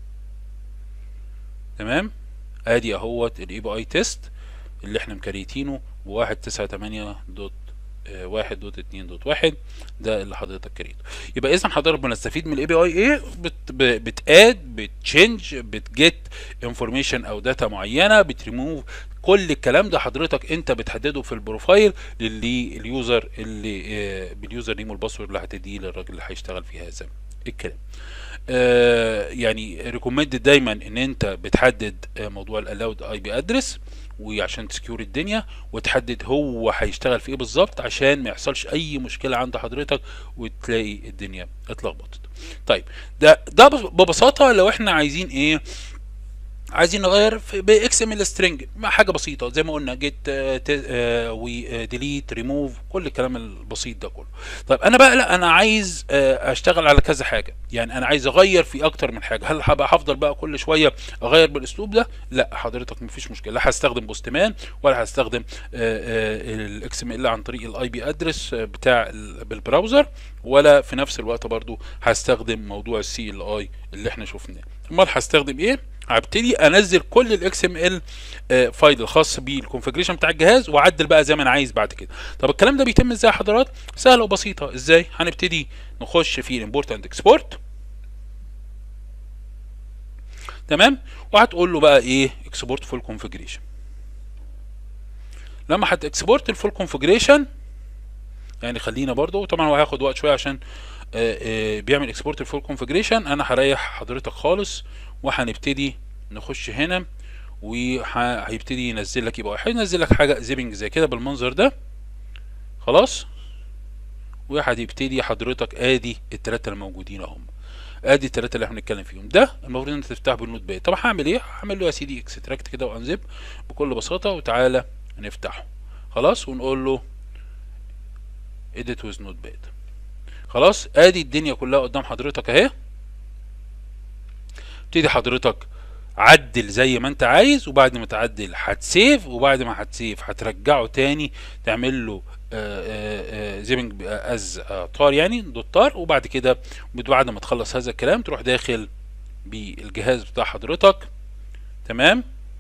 تمام ادي اهوت الاي بي اي تيست اللي احنا مكريتينه بواحد تسعة تمانية دوت اه واحد دوت اتنين دوت واحد ده اللي حضرتك كريته يبقى اذا حضرتك بنستفيد من الاي بي اي ايه بت بتاد بتشينج بتجيت انفورميشن او داتا معينه بتريموف كل الكلام ده حضرتك انت بتحدده في البروفايل للي اليوزر اللي اه باليوزر نيم والباسورد اللي هتديه للراجل اللي هيشتغل في هذا الكلام آه يعني ريكومند دايما ان انت بتحدد آه موضوع الالاود اي بي ادرس وعشان تسكيور الدنيا وتحدد هو هيشتغل في ايه بالظبط عشان ما يحصلش اي مشكله عند حضرتك وتلاقي الدنيا اتلخبطت طيب ده ده ببساطه لو احنا عايزين ايه عايزين نغير باكس ام ال سترينج مع حاجه بسيطه زي ما قلنا جيت وديليت ريموف كل الكلام البسيط ده كله طيب انا بقى لا انا عايز اشتغل على كذا حاجه يعني انا عايز اغير في اكتر من حاجه هل هبقى هفضل بقى كل شويه اغير بالاسلوب ده لا حضرتك مفيش مشكله لا هستخدم بوستمان ولا هستخدم الاكس ام ال عن طريق الاي بي ادرس بتاع بالبراوزر ولا في نفس الوقت برضو هستخدم موضوع السي ال اي اللي احنا شفناه امال هستخدم ايه هبتدي انزل كل الاكس ام ال فايل الخاص بالكونفجريشن بتاع الجهاز واعدل بقى زي ما انا عايز بعد كده طب الكلام ده بيتم ازاي يا حضرات سهله وبسيطه ازاي هنبتدي نخش في الامبورت اند اكسبورت تمام وهتقول له بقى ايه اكسبورت فول كونفجريشن لما هت اكسبورت الفول كونفجريشن يعني خلينا برضو طبعا هو هياخد وقت شويه عشان آآ آآ بيعمل اكسبورت الفول كونفجريشن انا هريح حضرتك خالص وهنبتدي نخش هنا وهيبتدي ينزل لك يبقى هينزل لك حاجه زيبنج زي كده بالمنظر ده خلاص وهتبتدي حضرتك ادي الثلاثه الموجودين اهم ادي الثلاثه اللي احنا بنتكلم فيهم ده المفروض ان انت تفتحه بالنوت باد طب هعمل ايه هعمل له يا سيدي اكستراكت كده وانزب بكل بساطه وتعالى نفتحه خلاص ونقول له edit with notepad خلاص ادي الدنيا كلها قدام حضرتك اهي ابتدي حضرتك عدل زي ما انت عايز وبعد ما تعدل هتسيف وبعد ما هتسيف هترجعه تاني تعمل له زيبنج از طار يعني دوت طار وبعد كده بعد ما تخلص هذا الكلام تروح داخل بالجهاز بتاع حضرتك تمام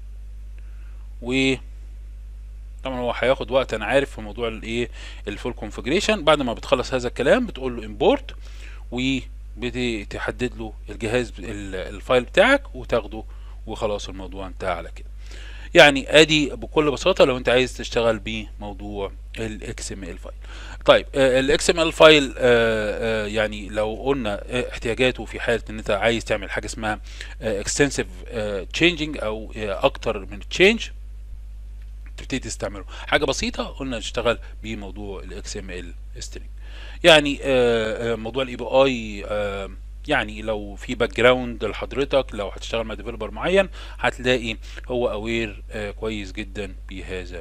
و طبعا هو هياخد وقت انا عارف في موضوع الايه الفول كونفجريشن بعد ما بتخلص هذا الكلام بتقول له امبورت وبتحدد له الجهاز الفايل بتاعك وتاخده وخلاص الموضوع انتهى على كده يعني ادي بكل بساطه لو انت عايز تشتغل بموضوع الاكس ام ال فايل طيب الاكس ام ال فايل يعني لو قلنا احتياجاته في حاله ان انت عايز تعمل حاجه اسمها اكستنسيف تشينجينج او اكتر من تشينج تبتدي تستعمله حاجه بسيطه قلنا نشتغل بموضوع الاكس ام ال سترينج يعني آآ موضوع الاي بي اي يعني لو في باك جراوند لحضرتك لو هتشتغل مع ديفلوبر معين هتلاقي هو اوير كويس جدا بهذا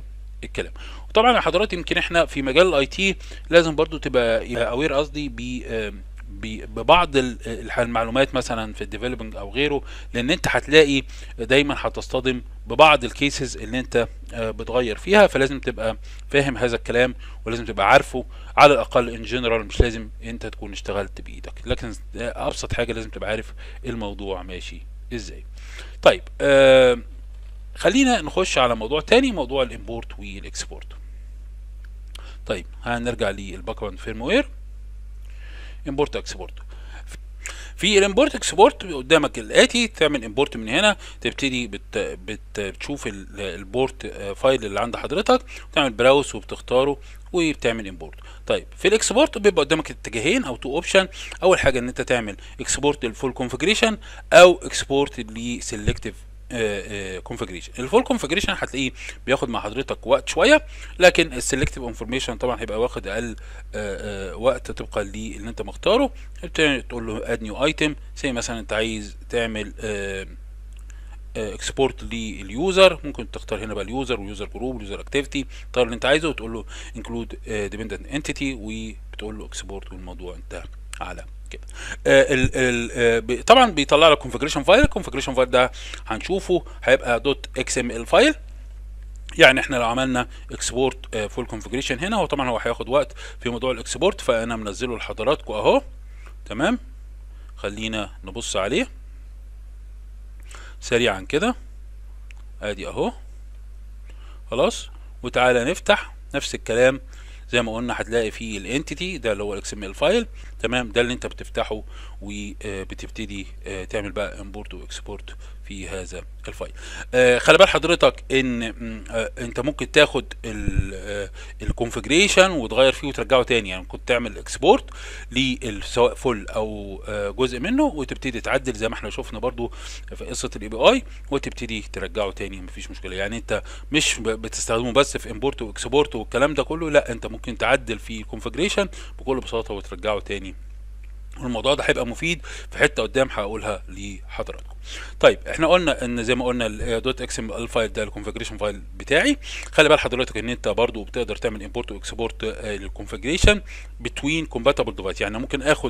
الكلام وطبعا يا حضرات يمكن احنا في مجال الاي تي لازم برضو تبقى اوير قصدي ب ببعض المعلومات مثلا في الديفلوبينج او غيره لان انت هتلاقي دايما هتصطدم ببعض الكيسز اللي انت بتغير فيها فلازم تبقى فاهم هذا الكلام ولازم تبقى عارفه على الاقل ان جنرال مش لازم انت تكون اشتغلت بايدك لكن ابسط حاجه لازم تبقى عارف الموضوع ماشي ازاي طيب آه خلينا نخش على موضوع تاني موضوع الامبورت والاكسبورت طيب هنرجع للباك اب فيرموير امبورت اكسبورت في الامبورت اكسبورت قدامك الاتي تعمل امبورت من هنا تبتدي بت بت بتشوف البورت فايل اللي عند حضرتك وتعمل براوس وبتختاره وبتعمل امبورت طيب في الاكسبورت بيبقى قدامك اتجاهين او تو اوبشن اول حاجه ان انت تعمل اكسبورت للفول كونفجريشن او اكسبورت لسيلكتيف كونفجريشن الفول كونفجريشن هتلاقيه بياخد مع حضرتك وقت شويه لكن السلكتيف انفورميشن طبعا هيبقى واخد اقل آآ آآ وقت طبقا للي انت مختاره تقول له اد نيو ايتم زي مثلا انت عايز تعمل اكسبورت لليوزر ممكن تختار هنا بقى اليوزر واليوزر جروب واليوزر اكتيفيتي تختار اللي انت عايزه وتقول له انكلود ديبندنت انتيتي وبتقول له اكسبورت والموضوع انتهى على كده آه ال ال آه طبعا بيطلع لك كونفجريشن فايل الكونفجريشن فايل ده هنشوفه هيبقى دوت اكس ام ال فايل يعني احنا لو عملنا اكسبورت فول كونفجريشن هنا هو طبعا هو هياخد وقت في موضوع الاكسبورت فانا منزله لحضراتكم اهو تمام خلينا نبص عليه سريعا كده ادي اهو خلاص وتعالى نفتح نفس الكلام زي ما قلنا هتلاقي فيه الانتيتي ده اللي هو الاكس ام ال فايل تمام ده اللي انت بتفتحه وبتبتدي تعمل بقى امبورت واكسبورت في هذا الفايل آه خلي بال حضرتك ان آه انت ممكن تاخد الكونفجريشن وتغير فيه وترجعه تاني يعني ممكن تعمل اكسبورت سواء فول او آه جزء منه وتبتدي تعدل زي ما احنا شفنا برضو في قصه الاي بي اي وتبتدي ترجعه تاني مفيش مشكله يعني انت مش بتستخدمه بس في امبورت واكسبورت والكلام ده كله لا انت ممكن تعدل في الكونفجريشن بكل بساطه وترجعه تاني والموضوع ده هيبقى مفيد في حته قدام هقولها لحضراتكم طيب احنا قلنا ان زي ما قلنا الدوت اكس ام ال فايل ده الكونفجريشن فايل بتاعي خلي بال حضرتك ان انت برضو بتقدر تعمل امبورت واكسبورت للكونفجريشن بتوين كومباتبل ديفايس يعني ممكن اخد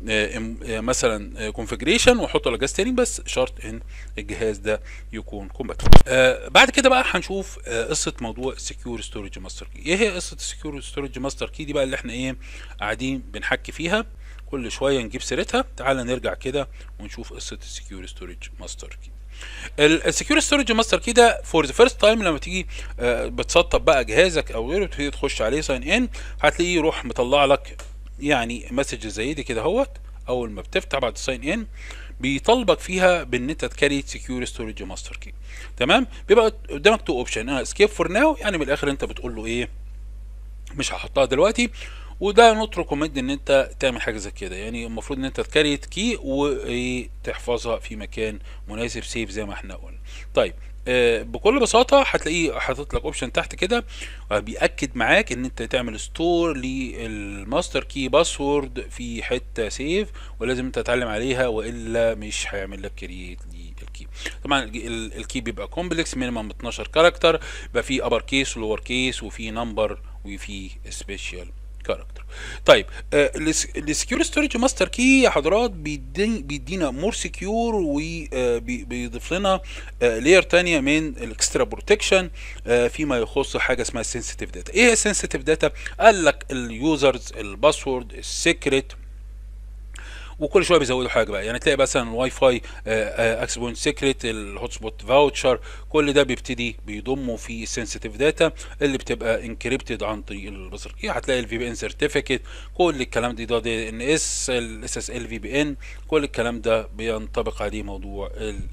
مثلا كونفجريشن واحطه على جهاز تاني بس شرط ان الجهاز ده يكون كومباتبل آه بعد كده بقى هنشوف آه قصه موضوع السكيور ستورج ماستر كي ايه هي قصه السكيور ستورج ماستر كي دي بقى اللي احنا ايه قاعدين بنحكي فيها كل شويه نجيب سيرتها تعال نرجع كده ونشوف قصه السكيور ستورج ماستر كي السكيور ستورج ماستر كي ده فور ذا فيرست تايم لما تيجي آه بتسطب بقى جهازك او غيره تبتدي تخش عليه ساين ان هتلاقيه يروح مطلع لك يعني مسج زي دي كده اهوت اول ما بتفتح بعد الساين ان بيطالبك فيها بان انت تكاري سكيور ستورج ماستر كي تمام بيبقى قدامك تو اوبشن انا اسكيب فور ناو يعني من الاخر انت بتقول له ايه مش هحطها دلوقتي وده نوت ريكومند ان انت تعمل حاجه زي كده يعني المفروض ان انت تكريت كي وتحفظها في مكان مناسب سيف زي ما احنا قلنا طيب آه بكل بساطه هتلاقيه حاطط لك اوبشن تحت كده بياكد معاك ان انت تعمل ستور للماستر كي باسورد في حته سيف ولازم انت تتعلم عليها والا مش هيعمل لك كرييت الكي طبعا الكي بيبقى كومبلكس مينيمم 12 كاركتر يبقى فيه ابر كيس ولور كيس وفي نمبر وفي سبيشال كاركتر طيب آه السكيور ستورج ماستر كي يا حضرات بيدينا مور سكيور وبيضيف لنا آه لير تانية من الاكسترا بروتكشن آه فيما يخص حاجه اسمها السنسيتيف داتا ايه السنسيتيف داتا قال لك اليوزرز الباسورد السيكريت وكل شويه بيزودوا حاجه بقى يعني تلاقي مثلا الواي فاي اكسس بوينت سيكريت الهوت سبوت فاوتشر كل ده بيبتدي بيضموا في السنسيتيف داتا اللي بتبقى انكريبتد عن طريق البصر يعني هتلاقي الفي بي ان سيرتيفيكت كل الكلام ده دي ان اس الاس اس ال في بي ان كل الكلام ده بينطبق عليه موضوع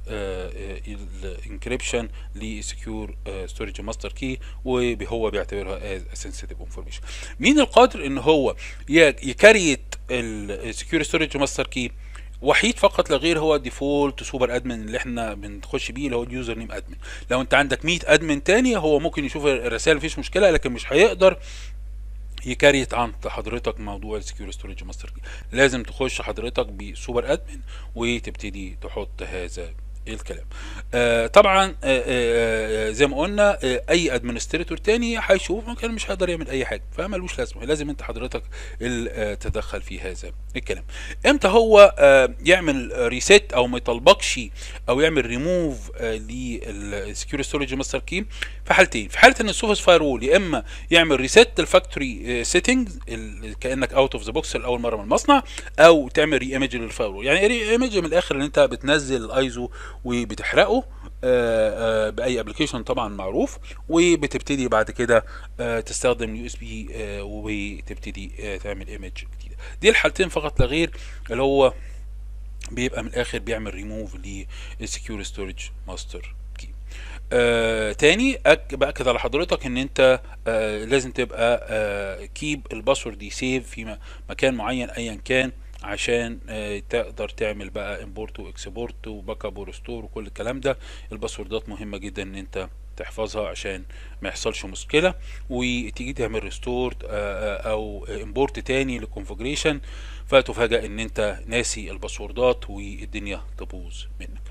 الانكريبشن لسكيور ستورج ماستر كي وهو بيعتبرها از سنسيتيف انفورميشن مين القادر ان هو يكريت السكيور ستورج ماستر كي وحيد فقط لا غير هو ديفولت سوبر ادمن اللي احنا بنخش بيه اللي هو اليوزر نيم ادمن لو انت عندك 100 ادمن تاني هو ممكن يشوف الرسائل مفيش مشكله لكن مش هيقدر يكريت عن حضرتك موضوع السكيور ستورج ماستر كي لازم تخش حضرتك بسوبر ادمن وتبتدي تحط هذا الكلام آه طبعا آه آه زي ما قلنا آه اي ادمنستريتور تاني هيشوف ممكن مش هيقدر يعمل اي حاجه فمالوش لازمه لازم انت حضرتك اللي آه تدخل في هذا الكلام امتى هو آه يعمل ريسيت او ما يطلبكش او يعمل ريموف آه للسكيور ستورج ماستر كي في حالتين في حاله ان السوفس فاير وول يا اما يعمل ريسيت الفاكتوري سيتنجز كانك اوت اوف ذا بوكس لاول مره من المصنع او تعمل ري ايمج للفاير وول يعني ري ايمج من الاخر ان انت بتنزل الايزو وبتحرقه آآ آآ باي ابلكيشن طبعا معروف وبتبتدي بعد كده تستخدم يو اس بي وتبتدي تعمل ايمج جديده دي الحالتين فقط لا غير اللي هو بيبقى من الاخر بيعمل ريموف للسكيور ستورج ماستر كي آه تاني أك باكد على حضرتك ان انت آه لازم تبقى آه كيب الباسورد دي سيف في مكان معين ايا كان عشان آه تقدر تعمل بقى امبورت واكسبورت وباك اب وريستور وكل الكلام ده الباسوردات مهمه جدا ان انت تحفظها عشان ما يحصلش مشكله وتيجي تعمل ريستور آه او امبورت تاني للكونفجريشن فتفاجئ ان انت ناسي الباسوردات والدنيا تبوظ منك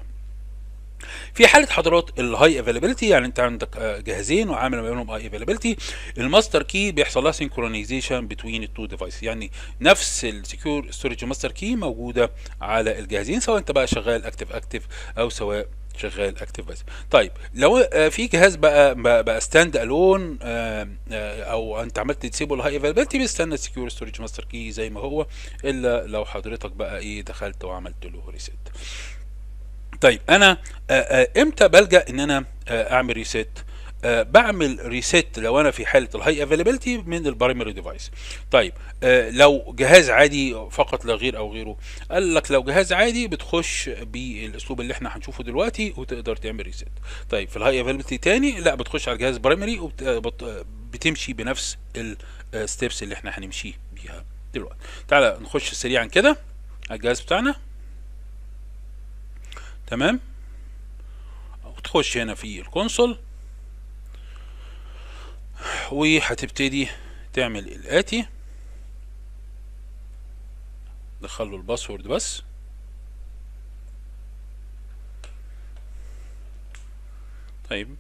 في حاله حضرات الهاي افيلابيلتي يعني انت عندك جهازين وعامل ما بينهم هاي افيلابيلتي الماستر كي بيحصل لها سينكرونايزيشن بتوين التو ديفايس يعني نفس السكيور ستورج ماستر كي موجوده على الجهازين سواء انت بقى شغال اكتف اكتف او سواء شغال اكتف بس طيب لو في جهاز بقى بقى ستاند الون او انت عملت تسيبه الهاي افيلابيلتي بيستنى السكيور ستورج ماستر كي زي ما هو الا لو حضرتك بقى ايه دخلت وعملت له ريسيت طيب انا آآ آآ امتى بلجا ان انا اعمل ريسيت بعمل ريسيت لو انا في حاله الهاي افيلابيلتي من البرايمري ديفايس طيب لو جهاز عادي فقط لا غير او غيره قال لك لو جهاز عادي بتخش بالاسلوب اللي احنا هنشوفه دلوقتي وتقدر تعمل ريسيت طيب في الهاي افيلابيلتي تاني لا بتخش على الجهاز برايمري وبتمشي بنفس الستبس اللي احنا هنمشي بيها دلوقتي تعالى نخش سريعا كده على الجهاز بتاعنا تمام وتخش هنا في الكونسول وهتبتدي تعمل الاتي دخله الباسورد بس طيب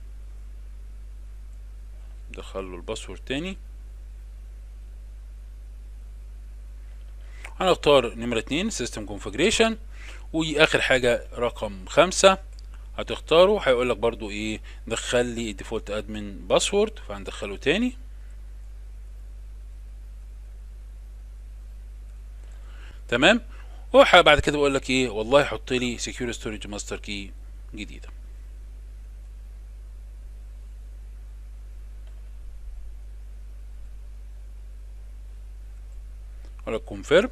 دخله الباسورد تاني هنختار نمرة اتنين سيستم كونفجريشن واخر حاجة رقم خمسة هتختاره هيقول لك برضو ايه دخل لي الديفولت ادمن باسورد فهندخله تاني تمام وبعد كده بقول لك ايه والله حط لي سكيور ستورج ماستر كي جديده اقول لك كونفيرم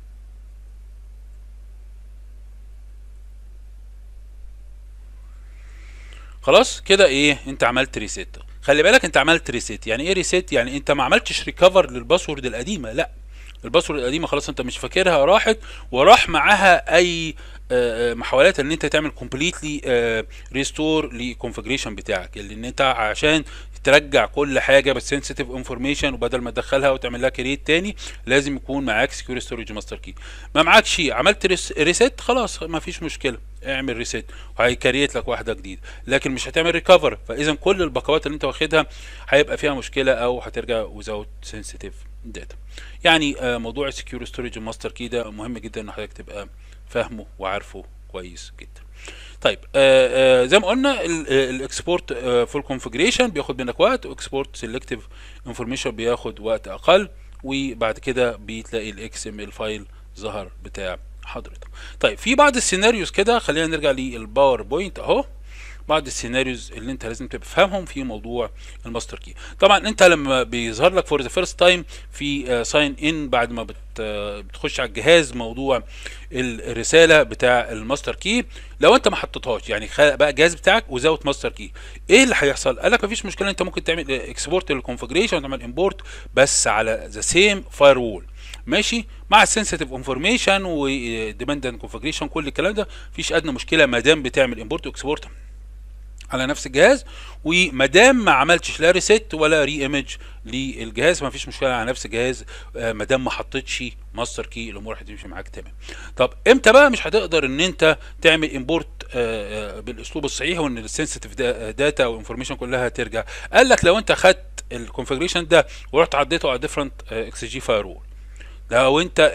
خلاص كده ايه انت عملت ريسيت خلي بالك انت عملت ريسيت يعني ايه ريسيت يعني انت ما عملتش ريكفر للباسورد القديمه لا الباسورد القديمه خلاص انت مش فاكرها راحت وراح معاها اي محاولات ان انت تعمل كومبليتلي ريستور للكونفجريشن بتاعك اللي ان انت عشان ترجع كل حاجه بس سنسيتيف انفورميشن وبدل ما تدخلها وتعمل لها كريت تاني لازم يكون معاك سكيور ستورج ماستر كي ما معكش عملت ريسيت خلاص ما فيش مشكله اعمل ريسيت وهيكريت لك واحده جديده لكن مش هتعمل ريكفر فاذا كل الباكوات اللي انت واخدها هيبقى فيها مشكله او هترجع وزاوت سنسيتيف داتا يعني آه موضوع السكيور ستورج ماستر كي ده مهم جدا ان حضرتك تبقى فاهمه وعارفه كويس جدا طيب آه آه زي ما قلنا الاكسبورت فول كونفجريشن بياخد منك وقت واكسبورت سيلكتيف انفورميشن بياخد وقت اقل وبعد كده بتلاقي الاكس ام ال فايل ظهر بتاع حضرتك طيب في بعض السيناريوز كده خلينا نرجع للباوربوينت اهو بعض السيناريوز اللي انت لازم تفهمهم في موضوع الماستر كي طبعا انت لما بيظهر لك فور ذا فيرست تايم في ساين ان بعد ما بت بتخش على الجهاز موضوع الرساله بتاع الماستر كي لو انت ما حطيتهاش يعني بقى الجهاز بتاعك وزاوت ماستر كي ايه اللي هيحصل قال لك مفيش مشكله انت ممكن تعمل اكسبورت للكونفجريشن وتعمل امبورت بس على ذا سيم فاير وول ماشي مع السنسيتيف انفورميشن وديبندنت كونفجريشن كل الكلام ده مفيش ادنى مشكله ما دام بتعمل امبورت واكسبورت على نفس الجهاز وما دام ما عملتش لا ريست ولا ري ايمج للجهاز ما فيش مشكله على نفس الجهاز آه، ما دام ما حطيتش ماستر كي الامور هتمشي معاك تمام طب امتى بقى مش هتقدر ان انت تعمل امبورت بالاسلوب الصحيح وان السنسيتيف داتا والانفورميشن كلها ترجع قال لك لو انت خدت الكونفجريشن ده ورحت عديته على ديفرنت اكس جي فاير وول لو انت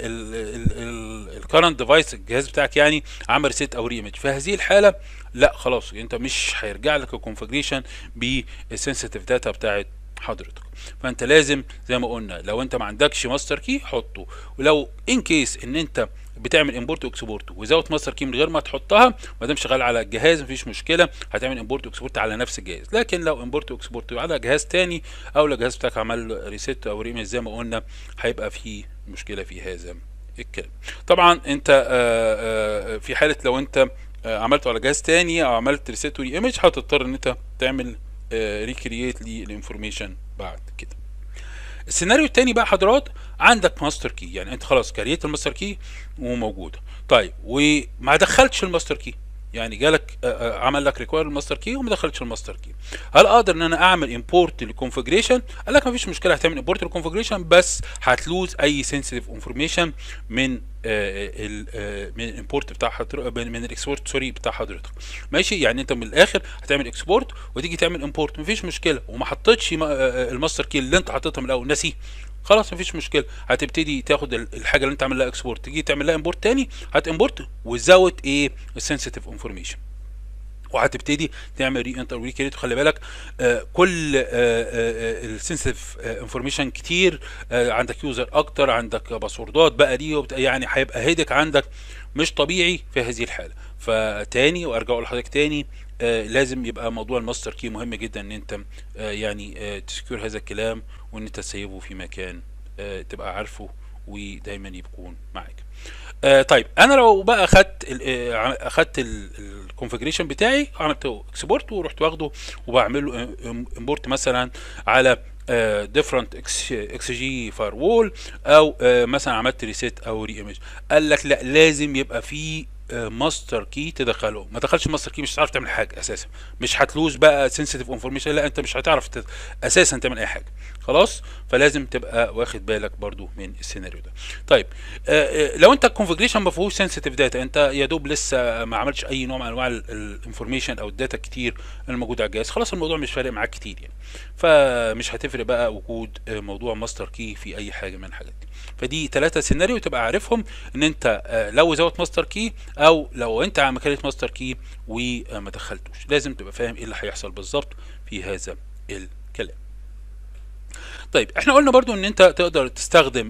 الكرنت ديفايس الجهاز بتاعك يعني عمل ريسيت او ريمج في هذه الحاله لا خلاص انت مش هيرجع لك الكونفجريشن بالسنسيتيف داتا بتاعت حضرتك فانت لازم زي ما قلنا لو انت ما عندكش ماستر كي حطه ولو ان كيس ان انت بتعمل امبورت واكسبورت وزاوت ماستر كي من غير ما تحطها ما دام شغال على الجهاز مفيش مشكله هتعمل امبورت واكسبورت على نفس الجهاز لكن لو امبورت واكسبورت على جهاز تاني او لو الجهاز بتاعك عمل ريست او ريميز زي ما قلنا هيبقى في مشكله في هذا الكلام طبعا انت آآ آآ في حاله لو انت عملته على جهاز تاني او عملت ريست وري ايمج هتضطر ان انت تعمل ريكرييت للانفورميشن بعد كده السيناريو التاني بقى حضرات عندك ماستر كي يعني انت خلاص كريت الماستر كي وموجوده طيب وما دخلتش الماستر كي يعني جالك عمل لك ريكواير الماستر كي وما دخلتش الماستر كي هل اقدر ان انا اعمل امبورت للكونفجريشن قال لك مفيش مشكله هتعمل امبورت للكونفجريشن بس هتلوز اي سنسيتيف انفورميشن من من الامبورت بتاع حضرتك من الاكسبورت سوري بتاع حضرتك ماشي يعني انت من الاخر هتعمل اكسبورت وتيجي تعمل امبورت مفيش مشكله وما حطيتش الماستر كي اللي انت حطيتها من الاول ناسيه خلاص مفيش مشكله هتبتدي تاخد الحاجه اللي انت عامل لها اكسبورت تيجي تعمل لها امبورت تاني هتمبورت وتزود ايه السنسيتيف انفورميشن وهتبتدي تعمل ري انتر وريكريت وخلي بالك آه كل السنسيتيف انفورميشن كتير آه عندك يوزر اكتر عندك باسوردات بقى دي يعني هيبقى هيدك عندك مش طبيعي في هذه الحاله فتاني وارجع لحضرتك تاني آه لازم يبقى موضوع الماستر كي مهم جدا ان انت آه يعني آه تسكيور هذا الكلام وان انت تسيبه في مكان آه تبقى عارفه ودايما يكون معاك آه طيب انا لو بقى اخدت اخدت الكونفجريشن بتاعي عملت اكسبورت ورحت واخده وبعمل له امبورت مثلا على ديفرنت اكس جي فاير وول او uh, مثلا عملت ريسيت او ري ايمج قال لك لا لازم يبقى في ماستر كي تدخله ما دخلش ماستر كي مش هتعرف تعمل حاجه اساسا مش هتلوز بقى سنسيتيف انفورميشن لا انت مش هتعرف تت... اساسا تعمل اي حاجه خلاص فلازم تبقى واخد بالك برضو من السيناريو ده طيب آه لو انت الكونفجريشن ما فيهوش سنسيتيف داتا انت يا دوب لسه ما عملتش اي نوع من انواع الانفورميشن او الداتا كتير الموجوده على الجهاز خلاص الموضوع مش فارق معاك كتير يعني فمش هتفرق بقى وجود موضوع ماستر كي في اي حاجه من الحاجات دي فدي ثلاثه سيناريو تبقى عارفهم ان انت آه لو زودت ماستر كي او لو انت مكانت ماستر كي وما دخلتوش لازم تبقى فاهم ايه اللي هيحصل بالظبط في هذا الكلام طيب احنا قلنا برضو ان انت تقدر تستخدم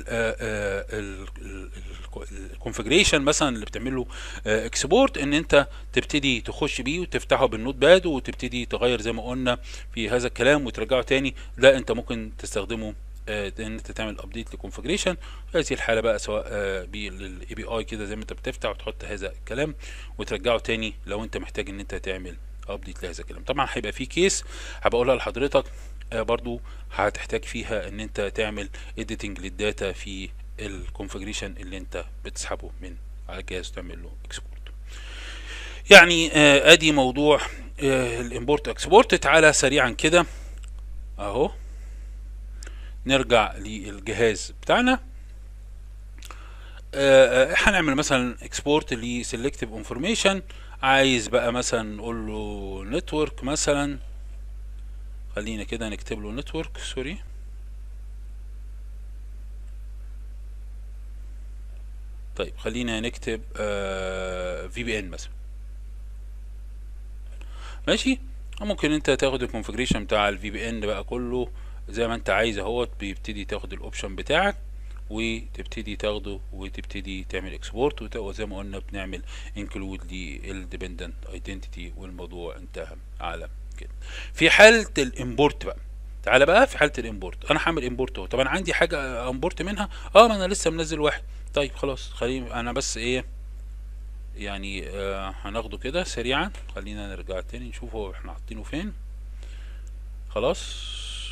الكونفجريشن مثلا اللي بتعمل له اكسبورت ان انت تبتدي تخش بيه وتفتحه بالنوت باد وتبتدي تغير زي ما قلنا في هذا الكلام وترجعه تاني لا انت ممكن تستخدمه ان انت تعمل ابديت لكونفجريشن في هذه الحاله بقى سواء بالاي بي اي كده زي ما انت بتفتح وتحط هذا الكلام وترجعه تاني لو انت محتاج ان انت تعمل ابديت لهذا الكلام طبعا هيبقى في كيس هبقى اقولها لحضرتك برضو هتحتاج فيها ان انت تعمل اديتنج للداتا في الكونفجريشن اللي انت بتسحبه من على الجهاز وتعمل له اكسبورت يعني آه ادي موضوع آه الامبورت اكسبورت تعالى سريعا كده اهو نرجع للجهاز بتاعنا آه هنعمل مثلا اكسبورت لسلكتيف انفورميشن عايز بقى مثلا نقول له نتورك مثلا خلينا كده نكتب له نتورك سوري طيب خلينا نكتب في بي ان مثلا ماشي ممكن انت تاخد الكونفجريشن بتاع الفي بي ان بقى كله زي ما انت عايز اهوت بيبتدي تاخد الاوبشن بتاعك وتبتدي تاخده وتبتدي تعمل اكسبورت وزي ما قلنا بنعمل انكلود للديبندنت ايدنتيتي والموضوع انتهى على كده في حاله الامبورت بقى تعالى بقى في حاله الامبورت انا هعمل امبورت اهو طب انا عندي حاجه امبورت منها اه ما انا لسه منزل واحد طيب خلاص خليني انا بس ايه يعني آه هناخده كده سريعا خلينا نرجع تاني نشوف هو احنا حاطينه فين خلاص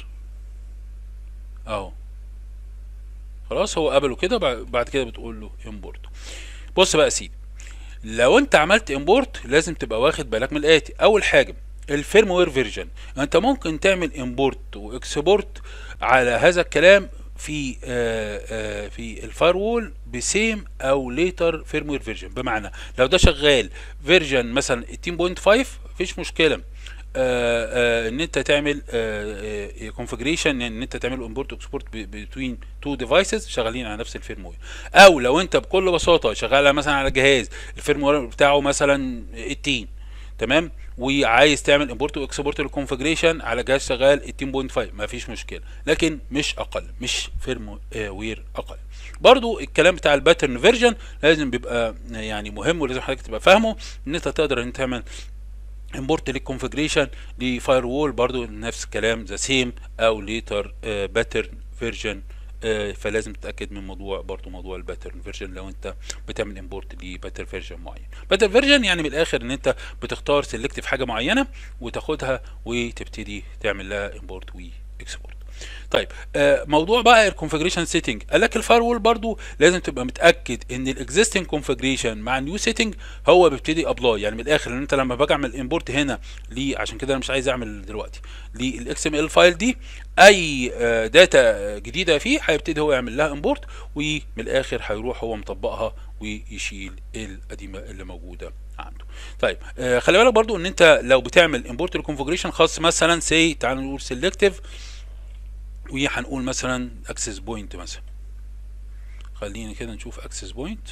اهو خلاص هو قبله كده بعد كده بتقول له امبورت بص بقى يا سيدي لو انت عملت امبورت لازم تبقى واخد بالك من الاتي اول حاجه الفيرموير فيرجن انت ممكن تعمل امبورت واكسبورت على هذا الكلام في آه آه في الفايروول بسيم او ليتر فيرموير فيرجن بمعنى لو ده شغال فيرجن مثلا 18.5 مفيش مشكله آه ان انت تعمل كونفجريشن ان انت تعمل امبورت واكسبورت بين تو ديفايسز شغالين على نفس الفيرموير او لو انت بكل بساطه شغال مثلا على جهاز الفيرموير بتاعه مثلا 18 تمام وعايز تعمل امبورت واكسبورت للكونفجريشن على جهاز شغال 18.5 مفيش مشكله لكن مش اقل مش فيرم وير اقل برضو الكلام بتاع الباترن فيرجن لازم بيبقى يعني مهم ولازم حضرتك تبقى فاهمه ان انت تقدر ان تعمل امبورت للكونفجريشن لفاير وول برضو نفس الكلام ذا سيم او ليتر باترن فيرجن فلازم تتاكد من موضوع برضو موضوع الباترن فيرجن لو انت بتعمل امبورت لباترن فيرجن معين باترن فيرجن يعني من الاخر ان انت بتختار سيلكت في حاجه معينه وتاخدها وتبتدي تعمل لها امبورت واكسبورت طيب آه موضوع بقى الكونفجريشن سيتنج قال لك الفاير برضو لازم تبقى متاكد ان الاكزيستنج كونفجريشن مع النيو سيتنج هو بيبتدي ابلاي يعني من الاخر ان انت لما باجي اعمل امبورت هنا ليه عشان كده انا مش عايز اعمل دلوقتي للاكس ام ال فايل دي اي آه داتا جديده فيه هيبتدي هو يعمل لها امبورت ومن الاخر هيروح هو مطبقها ويشيل القديمه اللي موجوده عنده طيب آه خلي بالك برضو ان انت لو بتعمل امبورت للكونفجريشن خاص مثلا سي تعال نقول سيلكتيف وهنقول مثلا اكسس بوينت مثلا خلينا كده نشوف اكسس بوينت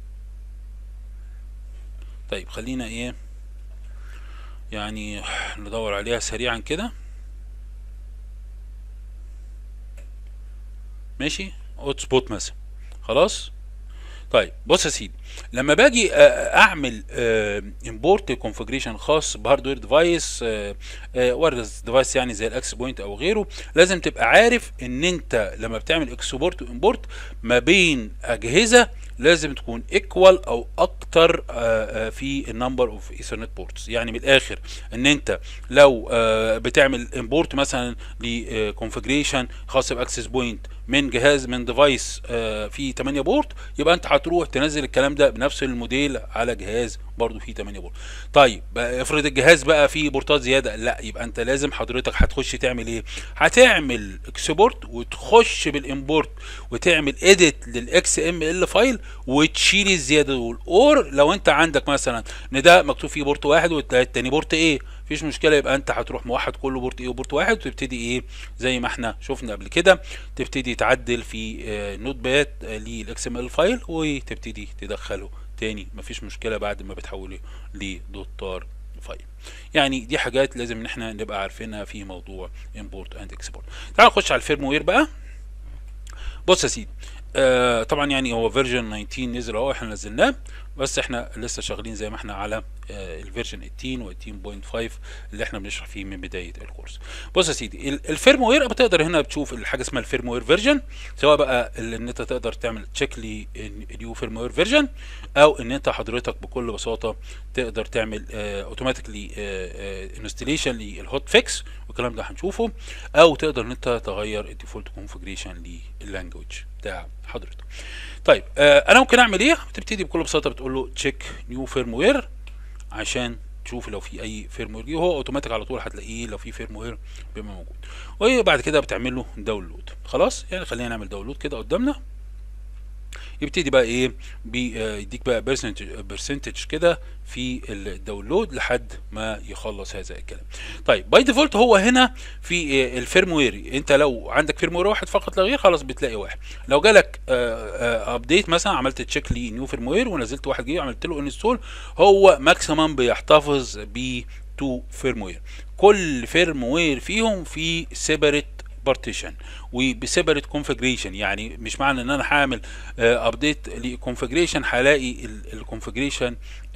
طيب خلينا ايه يعني ندور عليها سريعا كده ماشي هوت سبوت مثلا خلاص طيب بص يا سيدي لما باجي اعمل امبورت كونفجريشن خاص بهاردوير ديفايس وايرلس ديفايس يعني زي الاكس بوينت او غيره لازم تبقى عارف ان انت لما بتعمل اكسبورت وامبورت ما بين اجهزه لازم تكون ايكوال او اكتر في النمبر اوف ايثرنت بورتس يعني من الاخر ان انت لو بتعمل امبورت مثلا لكونفجريشن خاص باكسس بوينت من جهاز من ديفايس فيه 8 بورت يبقى انت هتروح تنزل الكلام ده بنفس الموديل على جهاز برضو فيه 8 بورت طيب افرض الجهاز بقى فيه بورتات زياده لا يبقى انت لازم حضرتك هتخش تعمل ايه هتعمل اكسبورت وتخش بالامبورت وتعمل اديت للاكس ام ال فايل وتشيل الزياده دول اور لو انت عندك مثلا ان ده مكتوب فيه بورت واحد والتاني بورت ايه مفيش مشكله يبقى انت هتروح موحد كله بورت ايه وبورت واحد وتبتدي ايه زي ما احنا شفنا قبل كده تبتدي تعدل في نوت باد للاكس ام ال فايل وتبتدي تدخله تاني مفيش مشكله بعد ما بتحوله لدوت تار فايل يعني دي حاجات لازم ان احنا نبقى عارفينها في موضوع امبورت اند اكسبورت تعال نخش على الفيرموير بقى بص يا سيدي آه طبعا يعني هو فيرجن 19 نزل اهو احنا نزلناه بس احنا لسه شغالين زي ما احنا على آه الفيرجن 18 و 18.5 اللي احنا بنشرح فيه من بدايه الكورس بص يا سيدي الفيرموير بتقدر هنا بتشوف الحاجه اسمها الفيرموير فيرجن سواء بقى ان انت تقدر تعمل تشيك لنيو فيرموير فيرجن او ان انت حضرتك بكل بساطه تقدر تعمل اوتوماتيكلي انستليشن للهوت فيكس والكلام ده هنشوفه او تقدر ان انت تغير الديفولت كونفجريشن لللانجوج بتاع حضرتك طيب آه انا ممكن اعمل ايه بتبتدي بكل بساطه بتقول له تشيك نيو فيرموير عشان تشوف لو في اي فيرموير هو اوتوماتيك على طول هتلاقيه لو في فيرموير بيبقى موجود وبعد كده بتعمل له داونلود خلاص يعني خلينا نعمل داونلود كده قدامنا يبتدي بقى ايه بيديك بقى برسنتج برسنتج كده في الداونلود لحد ما يخلص هذا الكلام طيب باي ديفولت هو هنا في الفيرموير انت لو عندك فيرموير واحد فقط لا غير خلاص بتلاقي واحد لو جالك ابديت مثلا عملت تشيك لنيو فيرموير ونزلت واحد جديد وعملت له انستول هو ماكسيمم بيحتفظ ب تو فيرموير كل فيرموير فيهم في سيبريت بارتيشن وبسيبريت كونفجريشن يعني مش معنى ان انا هعمل ابديت لكونفجريشن هلاقي الكونفجريشن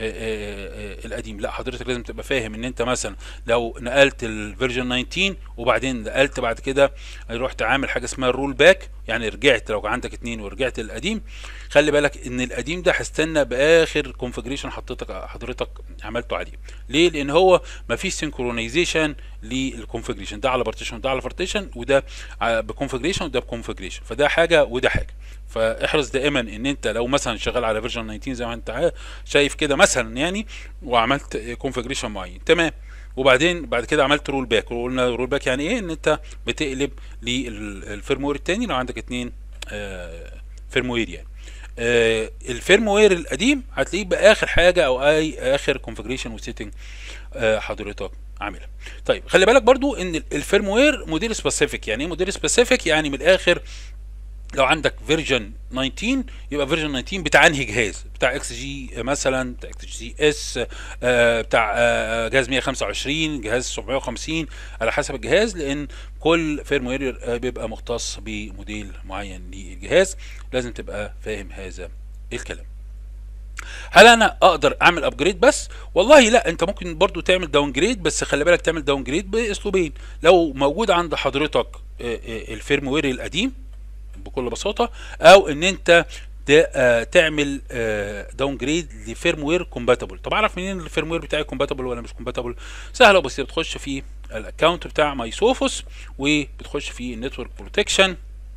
القديم لا حضرتك لازم تبقى فاهم ان انت مثلا لو نقلت الفيرجن 19 وبعدين نقلت بعد كده رحت عامل حاجه اسمها الرول باك يعني رجعت لو عندك اتنين ورجعت للقديم خلي بالك ان القديم ده هستنى باخر كونفجريشن حطيتك حضرتك عملته عليه ليه لان هو ما فيش سينكرونايزيشن للكونفجريشن ده على بارتيشن وده على بارتيشن وده بكونفجريشن وده بكونفجريشن فده حاجه وده حاجه فاحرص دائما ان انت لو مثلا شغال على فيرجن 19 زي ما انت شايف كده مثلا يعني وعملت كونفجريشن معين تمام وبعدين بعد كده عملت رول باك وقلنا رول باك يعني ايه ان انت بتقلب للفيرموير التاني لو عندك اتنين آه فيرموير يعني آه الفيرموير القديم هتلاقيه باخر حاجه او اي اخر كونفجريشن وسيتنج آه حضرتك عاملها طيب خلي بالك برضو ان الفيرموير موديل سبيسيفيك يعني ايه موديل سبيسيفيك يعني من الاخر لو عندك فيرجن 19 يبقى فيرجن 19 بتاع انهي جهاز بتاع اكس جي مثلا بتاع اكس جي اس آه بتاع آه جهاز 125 جهاز 750 على حسب الجهاز لان كل فيرموير آه بيبقى مختص بموديل معين للجهاز لازم تبقى فاهم هذا الكلام هل انا اقدر اعمل ابجريد بس والله لا انت ممكن برضو تعمل داون جريد بس خلي بالك تعمل داون جريد باسلوبين لو موجود عند حضرتك الفيرموير القديم بكل بساطه او ان انت تعمل داون جريد لفيرموير كومباتبل طب اعرف منين الفيرموير بتاعي كومباتبل ولا مش كومباتبل سهله وبسيطه بتخش في الاكونت بتاع ماي سوفوس وبتخش في النتورك بروتكشن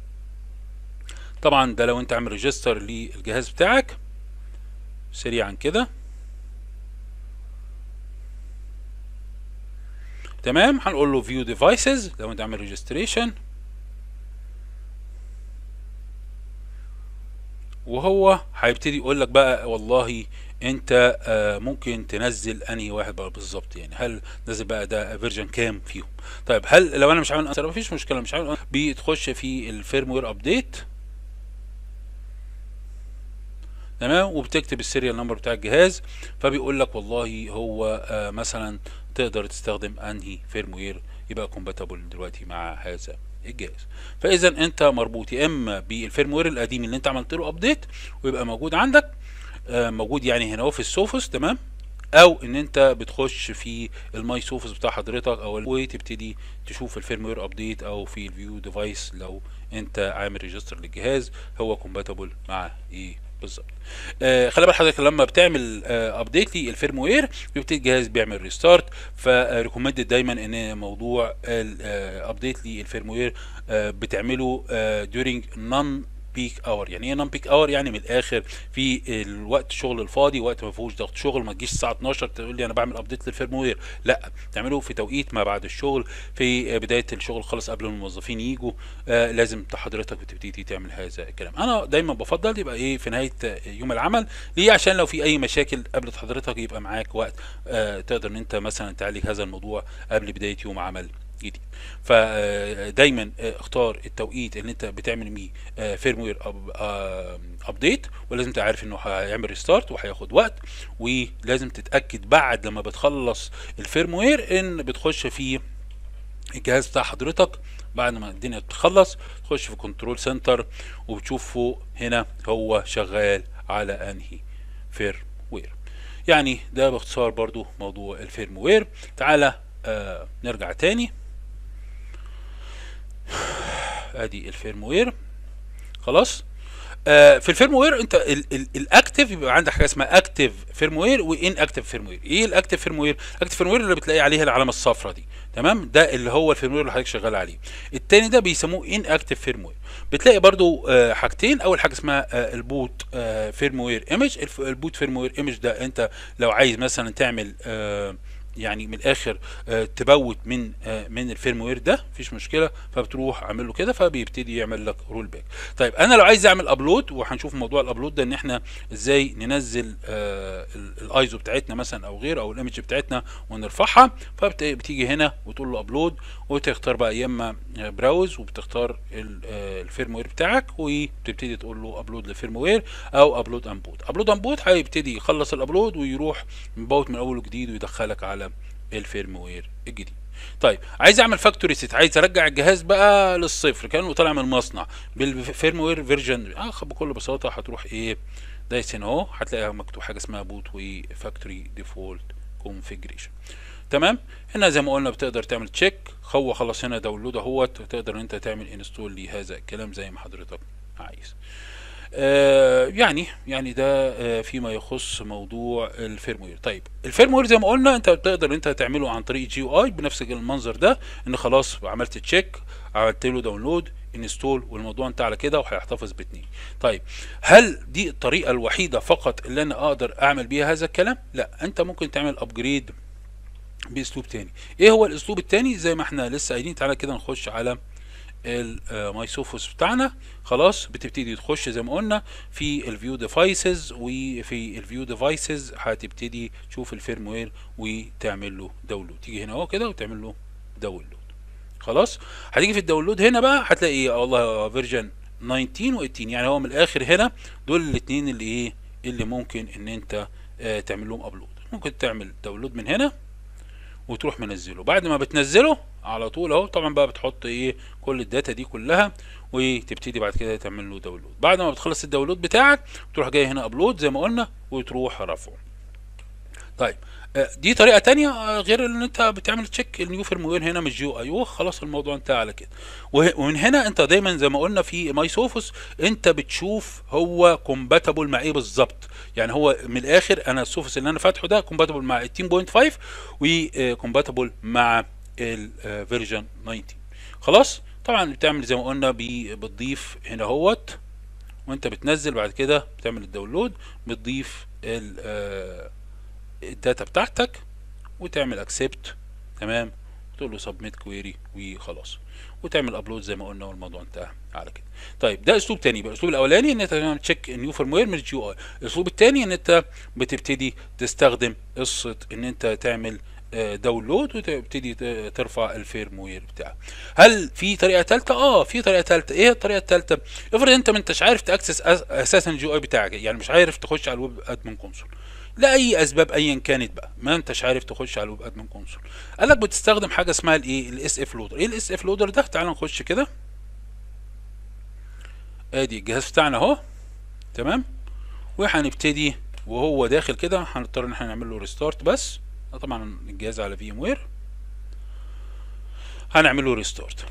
طبعا ده لو انت عامل ريجستر للجهاز بتاعك سريعا كده تمام هنقول له فيو ديفايسز لو انت عامل ريجستريشن وهو هيبتدي يقول لك بقى والله انت آه ممكن تنزل انهي واحد بقى بالظبط يعني هل نزل بقى ده فيرجن كام فيهم طيب هل لو انا مش عامل انسر مفيش مشكله مش عامل بتخش في الفيرموير ابديت تمام وبتكتب السيريال نمبر بتاع الجهاز فبيقول لك والله هو آه مثلا تقدر تستخدم انهي فيرموير يبقى كومباتبل دلوقتي مع هذا الجهاز فاذا انت مربوط يا اما بالفيرموير القديم اللي انت عملت له ابديت ويبقى موجود عندك آه موجود يعني هنا هو في السوفوس تمام او ان انت بتخش في الماي سوفوس بتاع حضرتك او وتبتدي تشوف الفيرموير ابديت او في الفيو ديفايس لو انت عامل ريجستر للجهاز هو كومباتبل مع ايه بالظبط آه خلي بال حضرتك لما بتعمل آه ابديت للفيرموير بيبتدي الجهاز بيعمل ريستارت فريكومندد دايما ان موضوع الابديت للفيرموير آه بتعمله دورينج نون بيك اور يعني ايه نون بيك اور يعني من الاخر في الوقت الشغل الفاضي وقت ما فيهوش ضغط شغل ما تجيش الساعه 12 تقول لي انا بعمل ابديت للفيرموير لا تعمله في توقيت ما بعد الشغل في بدايه الشغل خالص قبل ما الموظفين يجوا آه لازم حضرتك بتبتدي تعمل هذا الكلام انا دايما بفضل يبقى ايه في نهايه يوم العمل ليه عشان لو في اي مشاكل قابلت حضرتك يبقى معاك وقت آه تقدر ان انت مثلا تعالج هذا الموضوع قبل بدايه يوم عمل جديد فدايما اختار التوقيت اللي انت بتعمل بيه فيرموير ابديت ولازم تعرف انه هيعمل ريستارت وهياخد وقت ولازم تتاكد بعد لما بتخلص الفيرموير ان بتخش في الجهاز بتاع حضرتك بعد ما الدنيا تخلص تخش في كنترول سنتر وبتشوف فوق هنا هو شغال على انهي فيرموير يعني ده باختصار برضو موضوع الفيرموير تعالى آه نرجع تاني ادي الفيرموير خلاص آه في الفيرموير انت الاكتف يبقى عندك حاجه اسمها اكتف فيرموير وان اكتف فيرموير ايه الاكتف فيرموير الاكتف فيرموير اللي بتلاقي عليها العلامه الصفراء دي تمام ده اللي هو الفيرموير اللي حضرتك شغال عليه التاني ده بيسموه ان اكتف فيرموير بتلاقي برضو آه حاجتين اول حاجه اسمها آه البوت آه فيرموير ايمج البوت فيرموير ايمج ده انت لو عايز مثلا تعمل آه يعني من الاخر آه تبوت من آه من الفيرموير ده مفيش مشكله فبتروح عامل له كده فبيبتدي يعمل لك رول باك طيب انا لو عايز اعمل ابلود وهنشوف موضوع الابلود ده ان احنا ازاي ننزل آه الايزو بتاعتنا مثلا او غيره او الايمج بتاعتنا ونرفعها فبتيجي هنا وتقول له ابلود وتختار بقى يا اما براوز وبتختار الفيرموير بتاعك وتبتدي تقول له ابلود للفيرموير او ابلود انبوت ابلود انبوت هيبتدي يخلص الابلود ويروح مبوت من اول وجديد ويدخلك على الفيرموير الجديد طيب عايز اعمل فاكتوري سيت عايز ارجع الجهاز بقى للصفر كانه طالع من المصنع بالفيرموير فيرجن اه بكل بساطه هتروح ايه دايس هنا اهو هتلاقي مكتوب حاجه اسمها بوت وفاكتوري ديفولت كونفيجريشن تمام هنا زي ما قلنا بتقدر تعمل تشيك هو خلص هنا داونلود اهوت تقدر ان انت تعمل انستول لهذا الكلام زي ما حضرتك عايز آه يعني يعني ده آه فيما يخص موضوع الفيرموير طيب الفيرموير زي ما قلنا انت بتقدر انت تعمله عن طريق جي يو اي بنفس المنظر ده ان خلاص عملت تشيك عملت له داونلود انستول والموضوع انتهى على كده وهيحتفظ باتنين طيب هل دي الطريقه الوحيده فقط اللي انا اقدر اعمل بيها هذا الكلام لا انت ممكن تعمل ابجريد باسلوب تاني ايه هو الاسلوب التاني زي ما احنا لسه قايلين تعالى كده نخش على الماي سوفوس بتاعنا خلاص بتبتدي تخش زي ما قلنا في الفيو ديفايسز وفي الفيو ديفايسز هتبتدي تشوف الفيرموير وتعمل له داونلود تيجي هنا اهو كده وتعمل له داونلود خلاص هتيجي في الداونلود هنا بقى هتلاقي ايه والله فيرجن 19 و18 يعني هو من الاخر هنا دول الاثنين اللي ايه اللي ممكن ان انت آه تعمل لهم ابلود ممكن تعمل داونلود من هنا وتروح منزله بعد ما بتنزله على طول اهو طبعا بقى بتحط ايه كل الداتا دي كلها وتبتدي بعد كده تعمل له داونلود بعد ما بتخلص الداونلود بتاعك تروح جاي هنا ابلود زي ما قلنا وتروح رافعه طيب دي طريقه تانية غير ان انت بتعمل تشيك النيو فيرموير هنا مش جيو ايوه خلاص الموضوع انتهى على كده ومن هنا انت دايما زي ما قلنا في ماي سوفوس انت بتشوف هو كومباتبل مع ايه بالظبط يعني هو من الاخر انا السوفوس اللي انا فاتحه ده كومباتبل مع 18.5 وكومباتبل مع الفيرجن 19 خلاص طبعا بتعمل زي ما قلنا بتضيف هنا اهوت وانت بتنزل بعد كده بتعمل الداونلود بتضيف الداتا بتاعتك وتعمل اكسبت تمام وتقول له سبميت كويري وخلاص وتعمل ابلود زي ما قلنا والموضوع انتهى على كده طيب ده اسلوب تاني بقى الاسلوب الاولاني ان انت تعمل تشيك نيو فيرموير من الجي اي الاسلوب التاني ان انت بتبتدي تستخدم قصه ان انت تعمل داونلود وتبتدي ترفع الفيرموير بتاعك هل في طريقه ثالثه اه في طريقه ثالثه ايه الطريقه الثالثه افرض انت ما انتش عارف تاكسس اساسا الجي اي بتاعك يعني مش عارف تخش على الويب ادمن كونسول لاي اسباب ايا كانت بقى ما انتش عارف تخش على الويب ادمن كونسول قال لك بتستخدم حاجه اسمها الايه الاس اف لودر ايه الاس اف لودر ده تعال نخش كده ادي الجهاز بتاعنا اهو تمام وهنبتدي وهو داخل كده هنضطر ان احنا نعمل له ريستارت بس طبعا الجهاز على في ام وير هنعمل له ريستارت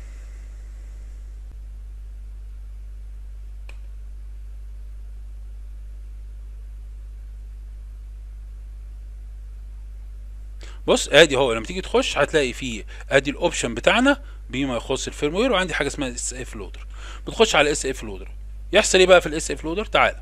بص ادي هو لما تيجي تخش هتلاقي فيه ادي الاوبشن بتاعنا بما يخص الفيرموير وعندي حاجه اسمها اس اف لودر بتخش على اس اف لودر يحصل ايه بقى في الاس اف لودر تعالى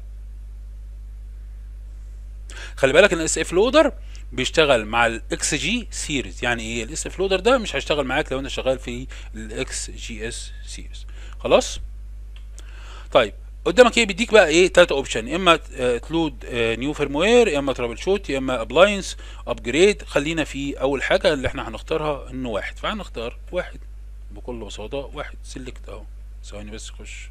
خلي بالك ان الاس اف لودر بيشتغل مع الاكس جي سيريز يعني ايه الاس اف لودر ده مش هيشتغل معاك لو انت شغال في الاكس جي اس سيريز خلاص طيب قدامك ايه بيديك بقى ايه تلاته اوبشن اما تلود نيو فيرموير يا اما ترابل شوت يا اما ابلاينس ابجريد خلينا في اول حاجه اللي احنا هنختارها انه واحد فهنختار واحد بكل بساطه واحد سيلكت اهو ثواني بس خش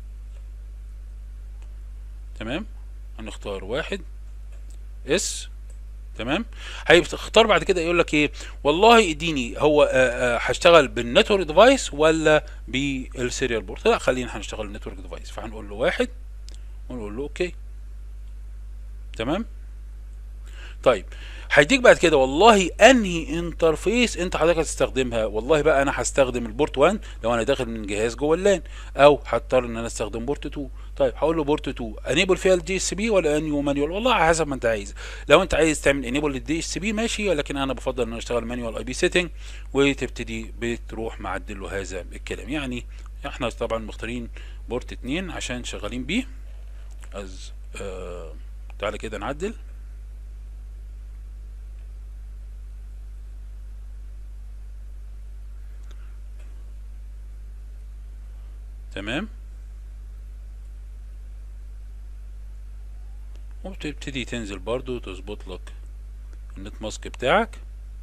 تمام هنختار واحد اس تمام هيختار بعد كده يقول لك ايه والله اديني هو هشتغل بالنتورك ديفايس ولا بالسيريال بورت لا خلينا هنشتغل بالنتورك ديفايس فهنقول له واحد ونقول له اوكي تمام طيب هيديك بعد كده والله انهي انترفيس انت حضرتك هتستخدمها والله بقى انا هستخدم البورت 1 لو انا داخل من جهاز جوه اللان او هضطر ان انا استخدم بورت 2 طيب هقول له بورت 2 انيبل فيها الدي اس بي ولا انيو مانيوال والله على حسب ما انت عايز لو انت عايز تعمل انيبل للدي اس بي ماشي ولكن انا بفضل ان انا اشتغل مانيوال اي بي سيتنج وتبتدي بتروح معدل له هذا الكلام يعني احنا طبعا مختارين بورت 2 عشان شغالين بيه از آه تعالى كده نعدل تمام وبتبتدي تنزل برضو تظبط لك النت ماسك بتاعك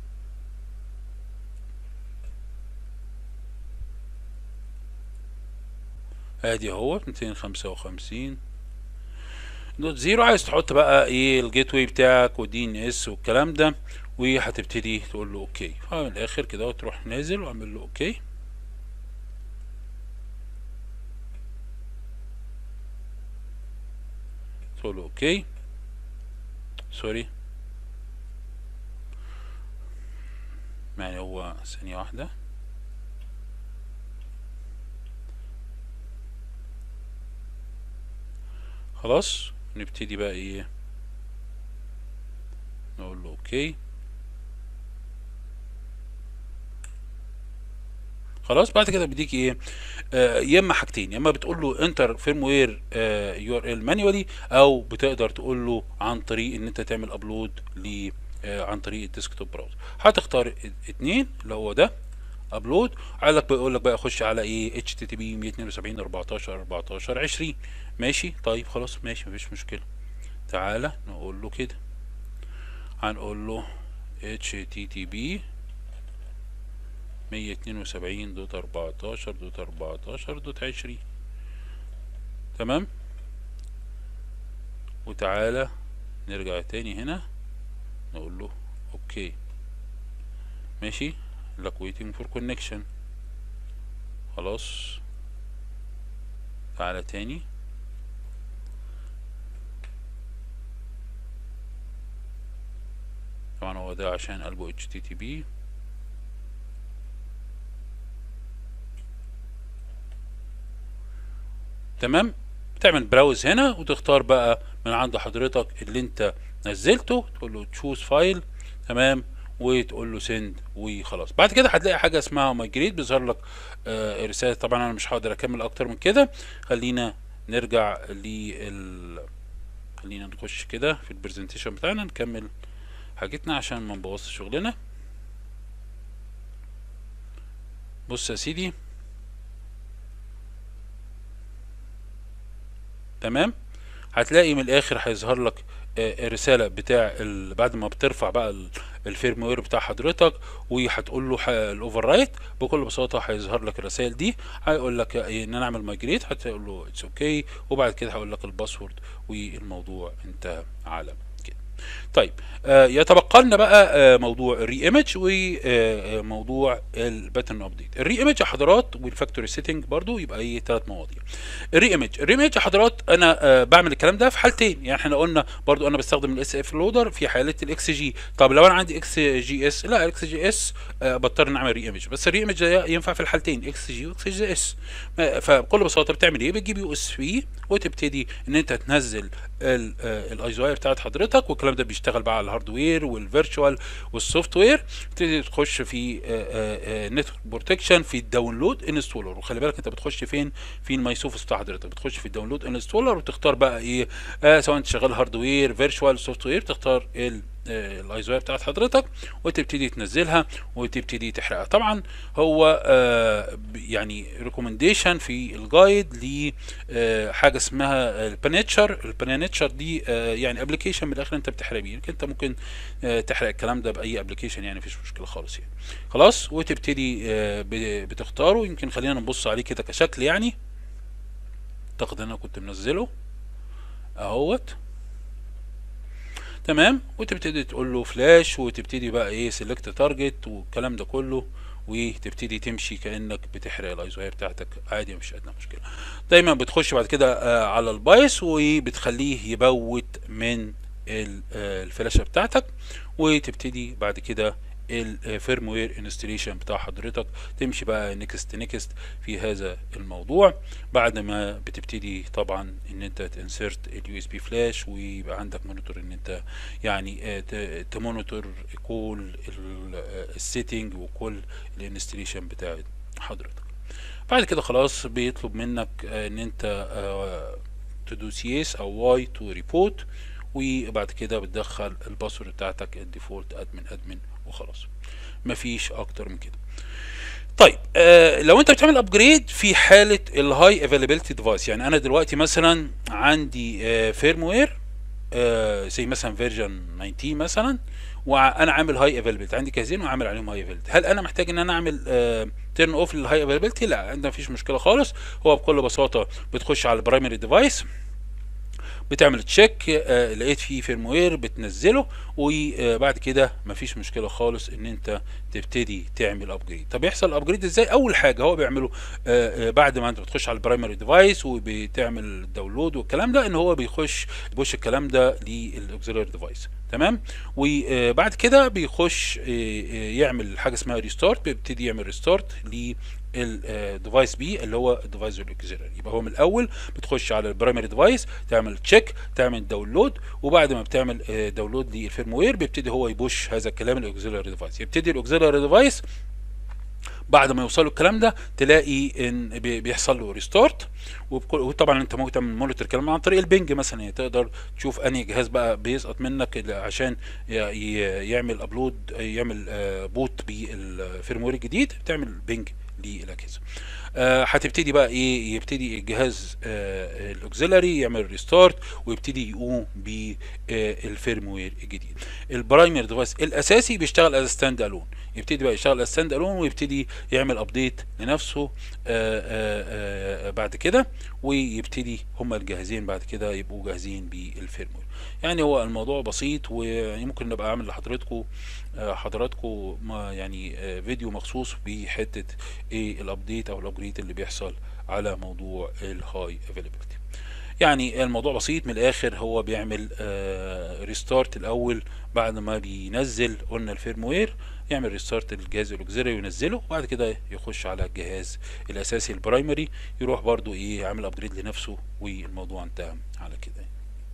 ادي اهو 255 دوت زيرو عايز تحط بقى ايه الجيت واي بتاعك والدي ان اس والكلام ده وهتبتدي تقول له اوكي فمن الاخر كده تروح نازل واعمل له اوكي تقول له اوكي سوري يعني هو ثانية واحدة خلاص نبتدي بقى ايه نقول له اوكي خلاص بعد كده بيديك ايه آه يا اما حاجتين يا اما بتقول له انتر فيرم وير يو ار ال مانيوالي او بتقدر تقول له عن طريق ان انت تعمل ابلود ل آه عن طريق الديسكتوب براوزر هتختار اتنين اللي هو ده ابلود قال لك بيقول لك بقى خش على ايه اتش تي تي بي 172 14 14 20 ماشي طيب خلاص ماشي مفيش مشكله تعالى نقول له كده هنقول له اتش تي تي بي مية اتنين وسبعين دوت اربعتاشر دوت اربعتاشر دوت عشرين تمام وتعالى نرجع تاني هنا نقول له اوكي ماشي لك waiting for connection خلاص تعالى تاني طبعا هو ده عشان قلبه HTTP تمام تعمل براوز هنا وتختار بقى من عند حضرتك اللي انت نزلته تقول له تشوز فايل تمام وتقول له سند وخلاص بعد كده هتلاقي حاجه اسمها مايجريت بيظهر لك آه رساله طبعا انا مش هقدر اكمل اكتر من كده خلينا نرجع لل خلينا نخش كده في البرزنتيشن بتاعنا نكمل حاجتنا عشان ما نبوظش شغلنا بص يا سيدي تمام هتلاقي من الاخر هيظهر لك الرساله بتاع بعد ما بترفع بقى الفيرم وير بتاع حضرتك وهتقول له الاوفر رايت بكل بساطه هيظهر لك الرسائل دي هيقول لك ان انا اعمل مايجريت هتقول له اتس اوكي وبعد كده هقول لك الباسورد والموضوع انتهى على كده طيب آه يتبقى لنا بقى آه موضوع الري ايمج وموضوع الباترن ابديت الري ايمج يا حضرات والفاكتوري سيتنج برضو يبقى ايه ثلاث مواضيع الري ايمج الري ايمج يا حضرات انا آه بعمل الكلام ده في حالتين يعني احنا قلنا برضو انا بستخدم الاس اف لودر في حاله الاكس جي طب لو انا عندي اكس جي اس لا الاكس جي اس آه بضطر نعمل ري ايمج بس الري ايمج ده ينفع في الحالتين اكس جي واكس جي اس فبكل بساطه بتعمل ايه بتجيب يو اس بي وتبتدي ان انت تنزل الايزواير بتاعت حضرتك والكلام ده بيشتغل بقى على الهاردوير والفيرتشوال والسوفت وير تبتدي تخش في نتورك بروتكشن في الداونلود انستولر وخلي بالك انت بتخش فين في الماي سوفس بتاع حضرتك بتخش في الداونلود انستولر وتختار بقى ايه آه سواء انت شغال هاردوير فيرتشوال سوفت وير تختار ال الايزوير بتاعت حضرتك وتبتدي تنزلها وتبتدي تحرقها طبعا هو آه يعني ريكومنديشن في الجايد ل آه حاجه اسمها البانيتشر البانيتشر دي آه يعني ابلكيشن من الاخر انت بتحرق بيه انت ممكن تحرق الكلام ده باي ابلكيشن يعني مفيش مشكله خالص يعني خلاص وتبتدي بتختاره يمكن خلينا نبص عليه كده كشكل يعني اعتقد انا كنت منزله اهوت تمام وتبتدي تقول له فلاش وتبتدي بقى ايه سيلكت تارجت والكلام ده كله وتبتدي تمشي كانك بتحرق الايزوهيه بتاعتك عادي مش ادنى مشكله دايما بتخش بعد كده آه على البايس وبتخليه يبوت من الفلاشه بتاعتك وتبتدي بعد كده الفيرموير انستليشن بتاع حضرتك تمشي بقى نيكست نيكست في هذا الموضوع بعد ما بتبتدي طبعا ان انت تنسرت اليو اس بي فلاش ويبقى عندك مونيتور ان انت يعني تمونيتور كل السيتنج وكل الانستليشن بتاع حضرتك بعد كده خلاص بيطلب منك ان انت تدوس يس او واي تو ريبورت وبعد كده بتدخل الباسورد بتاعتك الديفولت ادمن ادمن وخلاص مفيش اكتر من كده طيب آه لو انت بتعمل ابجريد في حاله الهاي افيلابيلتي ديفايس يعني انا دلوقتي مثلا عندي آه فيرموير آه زي مثلا فيرجن 19 مثلا وانا عامل هاي افيلابيلتي عندي كازين وعامل عليهم هاي افيلابيلتي هل انا محتاج ان انا اعمل تيرن اوف للهاي افيلابيلتي لا عندنا مفيش مشكله خالص هو بكل بساطه بتخش على البرايمري ديفايس بتعمل تشيك آه لقيت فيه فيرموير بتنزله وبعد كده مفيش مشكله خالص ان انت تبتدي تعمل ابجريد طب يحصل ابجريد ازاي اول حاجه هو بيعمله آه آه بعد ما انت بتخش على البرايمري ديفايس وبتعمل داونلود والكلام ده ان هو بيخش يبوش الكلام ده للاوكسيلري ديفايس تمام وبعد كده بيخش يعمل حاجه اسمها ريستارت بيبتدي يعمل ريستارت الديفايس بي اللي هو الديفايس الاوكسيلري يبقى هو من الاول بتخش على البرايمري ديفايس تعمل تشيك تعمل داونلود وبعد ما بتعمل داونلود للفيرموير بيبتدي هو يبوش هذا الكلام الاوكسيلري ديفايس يبتدي الاوكسيلري ديفايس بعد ما يوصلوا الكلام ده تلاقي ان بيحصل له ريستارت وطبعا انت ممكن تعمل مونيتور الكلام عن طريق البنج مثلا يعني تقدر تشوف انهي جهاز بقى بيسقط منك عشان يعمل ابلود يعمل بوت بالفيرموير الجديد تعمل بنج للاجهزه آه هتبتدي بقى ايه يبتدي الجهاز آه الاوكسيلري يعمل ريستارت ويبتدي يقوم بالفيرموير الجديد البرايمر ديفايس الاساسي بيشتغل از ستاند الون يبتدي بقى يشتغل از ستاند الون ويبتدي يعمل ابديت لنفسه آه بعد كده ويبتدي هما الجاهزين بعد كده يبقوا جاهزين بالفيرموير يعني هو الموضوع بسيط ويعني ممكن نبقى اعمل لحضراتكم حضراتكم يعني فيديو مخصوص بحته ايه الابديت او الابجريد اللي بيحصل على موضوع الهاي افيلابيلتي يعني الموضوع بسيط من الاخر هو بيعمل ريستارت الاول بعد ما بينزل قلنا الفيرموير يعمل ريستارت للجهاز الاوكسيلري وينزله وبعد كده يخش على الجهاز الاساسي البرايمري يروح برضو ايه يعمل ابجريد لنفسه والموضوع انتهى على كده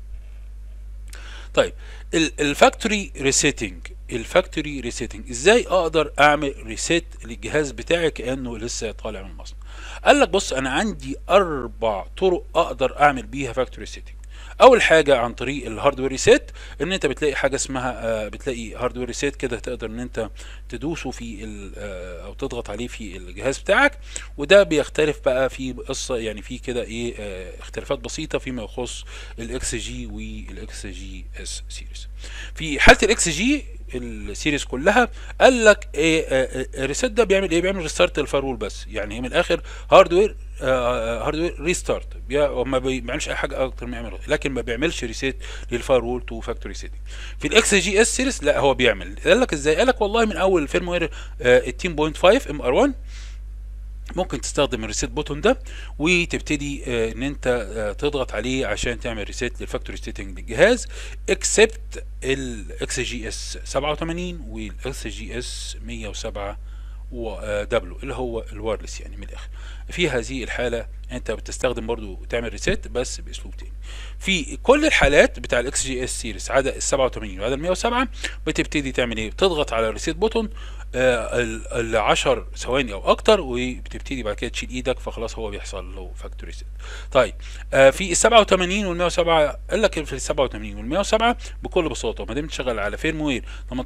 طيب الفاكتوري ريسيتنج الفاكتوري ريسيتنج ازاي اقدر اعمل ريسيت للجهاز بتاعي كانه لسه طالع من المصنع قال لك بص انا عندي اربع طرق اقدر اعمل بيها فاكتوري ريسيتنج اول حاجه عن طريق الهاردوير ريسيت ان انت بتلاقي حاجه اسمها آه بتلاقي هاردوير ريسيت كده تقدر ان انت تدوسه في آه او تضغط عليه في الجهاز بتاعك وده بيختلف بقى في قصه يعني في كده ايه آه اختلافات بسيطه فيما يخص الاكس جي والاكس جي اس سيريز في حاله الاكس جي السيريز كلها قال لك ايه الريسيت ده بيعمل ايه بيعمل ريستارت للفايرول بس يعني من الاخر هاردوير هاردوير ريستارت ما بيعملش اي حاجه اكتر من يعمل لكن ما بيعملش ريسيت للفايرول تو فاكتوري سيتنج في الاكس جي اس سيريز لا هو بيعمل قال لك ازاي قال لك والله من اول الفيرموير 18.5 ام ار 1 ممكن تستخدم الريسيت بوتون ده وتبتدي آه ان انت آه تضغط عليه عشان تعمل ريسيت للفاكتوري سيتنج للجهاز اكسبت الاكس جي اس 87 والاكس جي اس 107 دبليو اللي هو الوايرلس يعني من الاخر في هذه الحاله انت بتستخدم برضو تعمل ريسيت بس باسلوب تاني في كل الحالات بتاع الاكس جي اس سيريس عدا ال 87 وعدا ال 107 بتبتدي تعمل ايه بتضغط على الريسيت بوتون ال 10 ثواني او اكتر وبتبتدي بعد كده تشيل ايدك فخلاص هو بيحصل له فاكتوري ريسيت طيب آه في ال 87 وال 107 قال لك في ال 87 وال 107 بكل بساطه ما دام تشتغل على فيرموير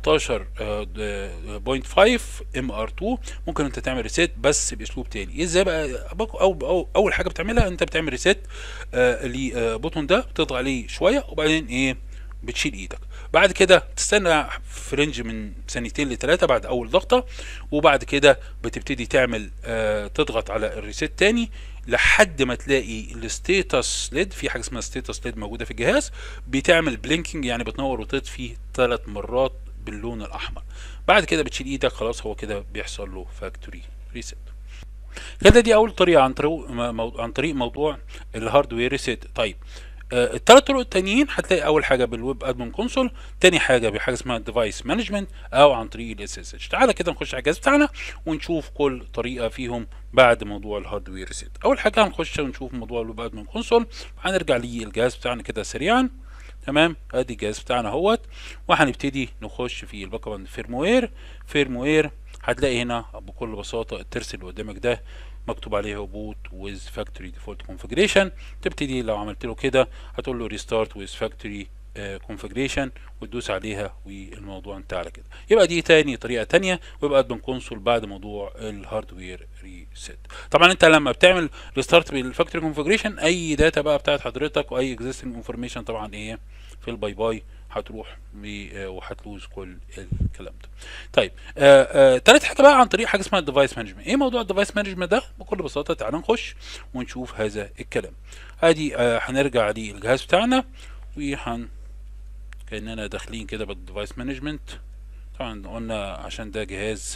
18.5 ام ار 2 ممكن انت تعمل ريسيت بس باسلوب تاني ازاي بقى أو, أو اول حاجه بتعملها انت بتعمل ريسيت آه للبوتون ده بتضغط عليه شويه وبعدين ايه بتشيل ايدك بعد كده تستنى في رينج من ثانيتين لثلاثه بعد اول ضغطه وبعد كده بتبتدي تعمل آه تضغط على الريسيت تاني لحد ما تلاقي الستيتس ليد في حاجه اسمها ستيتس ليد موجوده في الجهاز بتعمل بلينكينج يعني بتنور وتطفي ثلاث مرات باللون الاحمر بعد كده بتشيل ايدك خلاص هو كده بيحصل له فاكتوري ريسيت كده دي اول طريقه عن طريق عن طريق موضوع الهاردوير ريسيت طيب آه الثلاث طرق التانيين هتلاقي اول حاجه بالويب ادمن كونسول تاني حاجه بحاجه اسمها ديفايس مانجمنت او عن طريق الاس اس اتش تعالى كده نخش على الجهاز بتاعنا ونشوف كل طريقه فيهم بعد موضوع الهاردوير ريسيت اول حاجه هنخش ونشوف موضوع الويب ادمن كونسول هنرجع للجهاز بتاعنا كده سريعا تمام ادي الجهاز بتاعنا اهوت وهنبتدي نخش في الباك اب فيرموير فيرموير هتلاقي هنا بكل بساطه الترس اللي قدامك ده مكتوب عليه بوت ويز فاكتوري ديفولت كونفيجريشن تبتدي لو عملت له كده هتقول له ريستارت ويز فاكتوري كونفيجريشن وتدوس عليها والموضوع انتهى على كده يبقى دي تاني طريقه تانية ويبقى ادمن كونسول بعد موضوع الهاردوير ريسيت طبعا انت لما بتعمل ريستارت بالفاكتوري كونفيجريشن اي داتا بقى بتاعت حضرتك واي اكزيستنج انفورميشن طبعا ايه في الباي باي هتروح وهتلوز كل الكلام ده طيب آه آه تالت حاجه بقى عن طريق حاجه اسمها الديفايس مانجمنت ايه موضوع الديفايس مانجمنت ده بكل بساطه تعالى نخش ونشوف هذا الكلام ادي آه هنرجع للجهاز بتاعنا وهن كاننا داخلين كده بالديفايس مانجمنت طبعا قلنا عشان ده جهاز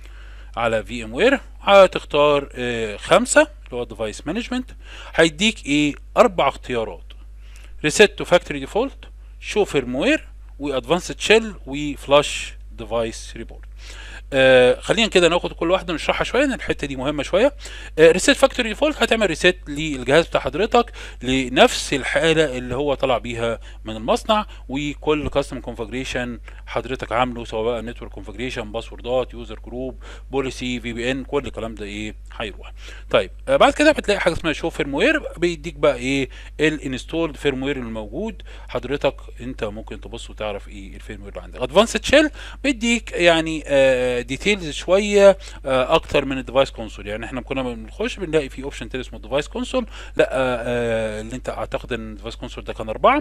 على في ام وير هتختار آه خمسة اللي هو ديفايس مانجمنت هيديك ايه اربع اختيارات ريسيت تو فاكتوري ديفولت شو فيرموير وادفانسد شيل وفلاش ديفايس ريبورت آه خلينا كده ناخد كل واحده نشرحها شويه لان الحته دي مهمه شويه آه ريسيت فاكتوري ديفولت هتعمل ريسيت للجهاز بتاع حضرتك لنفس الحاله اللي هو طلع بيها من المصنع وكل كاستم كونفجريشن حضرتك عامله سواء بقى نتورك كونفجريشن باسوردات يوزر جروب بوليسي في بي ان كل الكلام ده ايه هيروح طيب آه بعد كده بتلاقي حاجه اسمها شو فيرموير بيديك بقى ايه الانستولد فيرموير الموجود حضرتك انت ممكن تبص وتعرف ايه الفيرموير اللي عندك ادفانسد شيل بيديك يعني آه ديتيلز شويه آه اكتر من الديفايس كونسول يعني احنا كنا بنخش بنلاقي في اوبشن تاني اسمه الديفايس كونسول لا آه اللي انت اعتقد ان الديفايس كونسول ده كان اربعه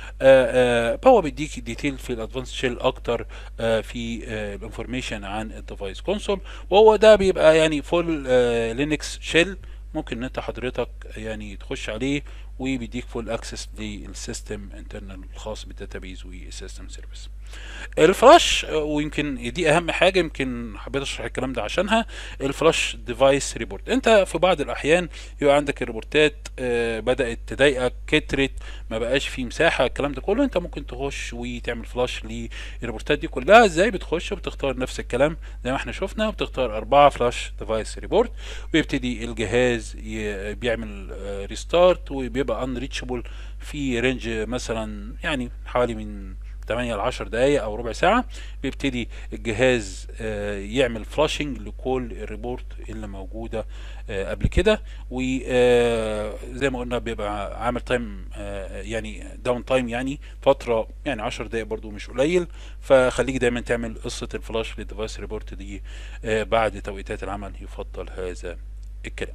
آه هو بيديك ديتيل في الادفانس شيل اكتر آه في الانفورميشن عن الديفايس كونسول وهو ده بيبقى يعني فول لينكس شيل ممكن ان انت حضرتك يعني تخش عليه وبيديك فول اكسس للسيستم انترنال الخاص بالداتابيز والسيستم سيرفيس الفلاش ويمكن دي اهم حاجه يمكن حبيت اشرح الكلام ده عشانها الفلاش ديفايس ريبورت انت في بعض الاحيان يبقى عندك الريبورتات بدات تضايقك كترت ما بقاش في مساحه الكلام ده كله انت ممكن تخش وتعمل فلاش للريبورتات دي كلها ازاي بتخش وبتختار نفس الكلام زي ما احنا شفنا بتختار أربعة فلاش ديفايس ريبورت ويبتدي الجهاز بيعمل ريستارت وبيبقى انريتشبل في رينج مثلا يعني حوالي من 8 ل 10 دقايق او ربع ساعه بيبتدي الجهاز يعمل فلاشنج لكل الريبورت اللي موجوده قبل كده وزي ما قلنا بيبقى عامل تايم يعني داون تايم يعني فتره يعني 10 دقايق برضو مش قليل فخليك دايما تعمل قصه الفلاش للديفايس ريبورت دي بعد توقيتات العمل يفضل هذا الكلام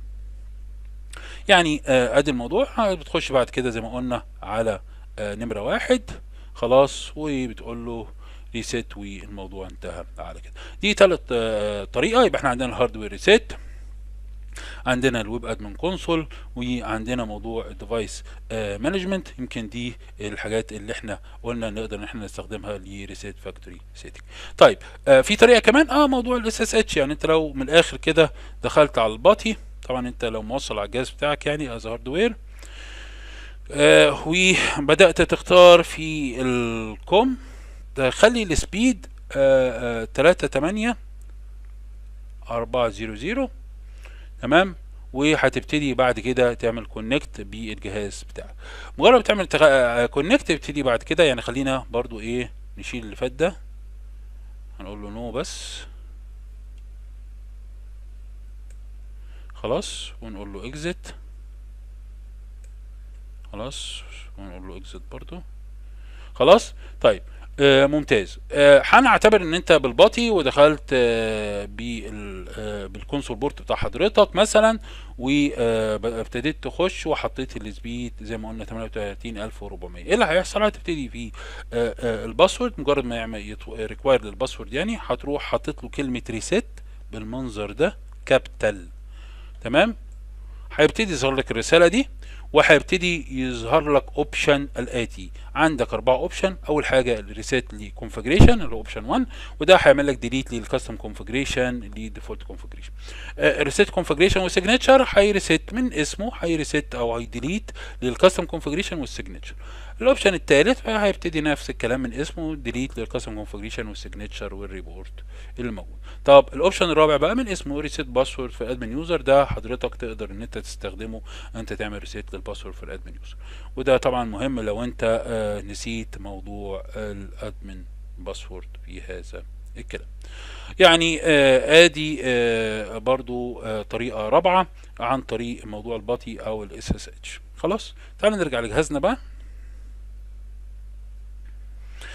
يعني ادي الموضوع بتخش بعد كده زي ما قلنا على نمره واحد خلاص وبتقول له ريسيت والموضوع انتهى على كده دي ثالث طريقه يبقى احنا عندنا الهاردوير ريسيت عندنا الويب ادمن كونسول وعندنا موضوع الديفايس مانجمنت يمكن دي الحاجات اللي احنا قلنا نقدر ان احنا نستخدمها لريسيت فاكتوري سيتنج طيب آه في طريقه كمان اه موضوع الاس اس اتش يعني انت لو من الاخر كده دخلت على الباطي طبعا انت لو موصل على الجهاز بتاعك يعني از هاردوير آه وبدأت تختار في الكوم خلي السبيد تلاتة تمانية أربعة زيرو زيرو تمام وهتبتدي بعد كده تعمل كونكت بالجهاز بتاعك مجرد ما تعمل تغ... كونكت تبتدي بعد كده يعني خلينا برضو ايه نشيل اللي فات ده هنقول له نو بس خلاص ونقول له اكزit خلاص ونقول له اكزit برضو خلاص طيب آه ممتاز آه هنعتبر ان انت بالباطي ودخلت آه بال بالكونسول بورت بتاع حضرتك مثلا وابتديت تخش وحطيت السبيد زي ما قلنا 38400 ايه اللي هيحصل هتبتدي في الباسورد مجرد ما يعمل ريكواير للباسورد يعني هتروح حاطط له كلمه ريسيت بالمنظر ده كابيتال تمام هيبتدي يظهر لك الرساله دي وهيبتدي يظهر لك اوبشن الاتي عندك اربع اوبشن اول حاجه الريسيت لكونفجريشن اللي هو اوبشن 1 وده هيعمل لك ديليت للكاستم كونفجريشن للديفولت كونفجريشن الريسيت كونفجريشن والسيجنتشر هيريسيت من اسمه هيريسيت او هيديليت للكاستم كونفجريشن والسيجنتشر الاوبشن الثالث هيبتدي نفس الكلام من اسمه ديليت للكاستم كونفجريشن والسيجنتشر والريبورت اللي موجود طب الاوبشن الرابع بقى من اسمه ريسيت باسورد في ادمن يوزر ده حضرتك تقدر ان انت تستخدمه انت تعمل ريسيت للباسورد في الادمن يوزر وده طبعا مهم لو انت آه نسيت موضوع الادمن باسورد في هذا الكلام يعني آه ادي آه برضو آه طريقه رابعه عن طريق موضوع الباطي او الاس اس اتش خلاص تعال نرجع لجهازنا بقى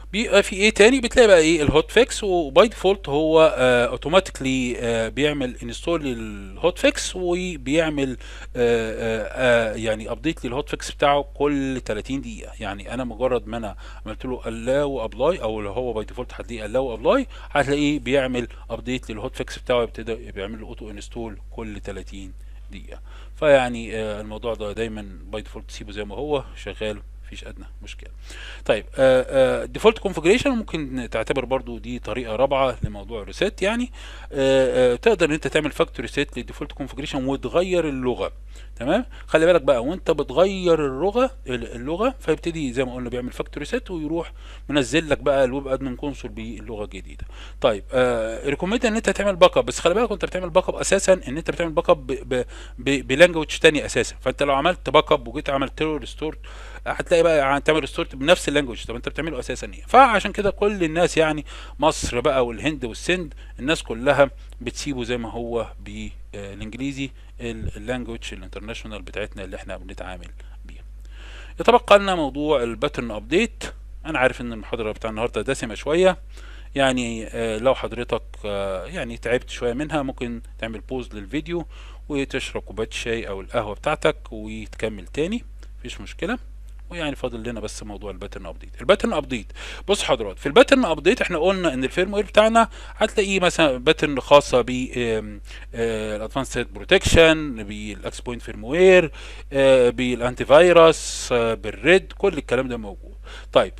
بيبقى في ايه تاني بتلاقي بقى ايه الهوت فيكس وباي ديفولت هو اوتوماتيكلي آه بيعمل انستول للهوت فيكس وبيعمل آه آه يعني ابديت للهوت فيكس بتاعه كل 30 دقيقه يعني انا مجرد ما انا عملت له allow ابلاي او لو هو باي ديفولت هتلاقيه allow ابلاي هتلاقيه بيعمل ابديت للهوت فيكس بتاعه يبتدي بيعمل له اوتو انستول كل 30 دقيقه فيعني آه الموضوع ده دايما باي ديفولت تسيبه زي ما هو شغال مفيش ادنى مشكله طيب ديفولت كونفجريشن ممكن تعتبر برضو دي طريقه رابعه لموضوع الريسيت يعني آه آه تقدر ان انت تعمل فاكتوري ريسيت للديفولت كونفجريشن وتغير اللغه تمام خلي بالك بقى وانت بتغير اللغه اللغه فيبتدي زي ما قلنا بيعمل فاكتوري ريسيت ويروح منزل لك بقى الويب ادمن كونسول باللغه الجديده طيب آه ريكومند ان انت تعمل باك اب بس خلي بالك وانت بتعمل باك اب اساسا ان انت بتعمل باك اب بلانجوج تاني اساسا فانت لو عملت باك اب وجيت عملت له ريستور هتلاقي بقى تعمل ريستورت بنفس اللانجوج طب انت بتعمله اساسا ايه فعشان كده كل الناس يعني مصر بقى والهند والسند الناس كلها بتسيبه زي ما هو بالانجليزي اللانجوج الانترناشونال بتاعتنا اللي احنا بنتعامل بيها يتبقى لنا موضوع الباترن ابديت انا عارف ان المحاضره بتاع النهارده دسمه شويه يعني آه لو حضرتك آه يعني تعبت شويه منها ممكن تعمل بوز للفيديو وتشرب كوبايه شاي او القهوه بتاعتك وتكمل تاني مفيش مشكله ويعني فاضل لنا بس موضوع الباترن ابديت الباترن ابديت بص حضرات في الباترن ابديت احنا قلنا ان الفيرم وير بتاعنا هتلاقيه مثلا باترن خاصه ب الادفانسد بروتكشن بالاكس بوينت فيرم وير بالانتي فيروس بالريد كل الكلام ده موجود طيب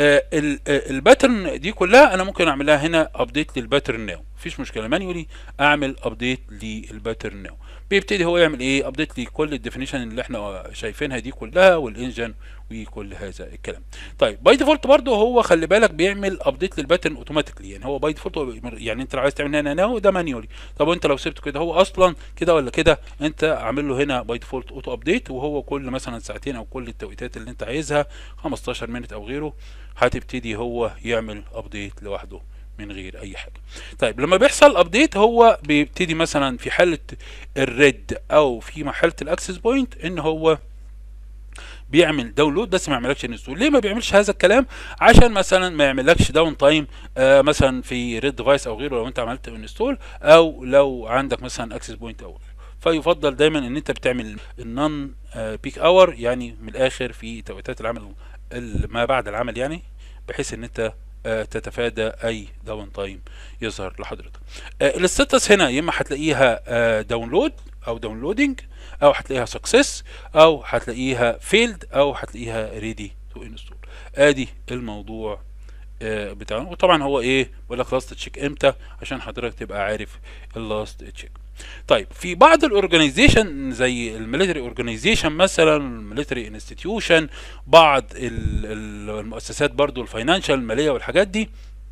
الباترن دي كلها انا ممكن اعملها هنا ابديت للباترن ناو مفيش مشكله مانيولي اعمل ابديت للباترن ناو بيبتدي هو يعمل ايه ابديت لكل الديفينيشن اللي احنا شايفينها دي كلها والانجن وكل هذا الكلام طيب باي ديفولت برضه هو خلي بالك بيعمل ابديت للباترن اوتوماتيكلي يعني هو باي ديفولت يعني انت لو عايز تعمل هنا ناو ده مانيولي طب وانت لو سبته كده هو اصلا كده ولا كده انت عامل له هنا باي ديفولت اوتو ابديت وهو كل مثلا ساعتين او كل التوقيتات اللي انت عايزها 15 مينت او غيره هتبتدي هو يعمل ابديت لوحده من غير اي حاجه طيب لما بيحصل ابديت هو بيبتدي مثلا في حاله الريد او في مرحله الاكسس بوينت ان هو بيعمل داونلود بس ما يعملكش انستول ليه ما بيعملش هذا الكلام عشان مثلا ما يعملكش داون تايم آه مثلا في ريد ديفايس او غيره لو انت عملت انستول او لو عندك مثلا اكسس بوينت او فيفضل دايما ان انت بتعمل النون بيك اور يعني من الاخر في توقيتات العمل ما بعد العمل يعني بحيث ان انت تتفادى اي داون تايم يظهر لحضرتك الستاتس هنا يا اما هتلاقيها داونلود او داونلودنج او هتلاقيها سكسس او هتلاقيها فيلد او هتلاقيها ريدي تو انستول ادي الموضوع بتاعنا وطبعا هو ايه بيقول لك لاست تشيك امتى عشان حضرتك تبقى عارف اللاست تشيك طيب في بعض الاورجنايزيشن زي الميليتري اورجنايزيشن مثلا الميليتري انستتيوشن بعض المؤسسات برضو الفاينانشال الماليه والحاجات دي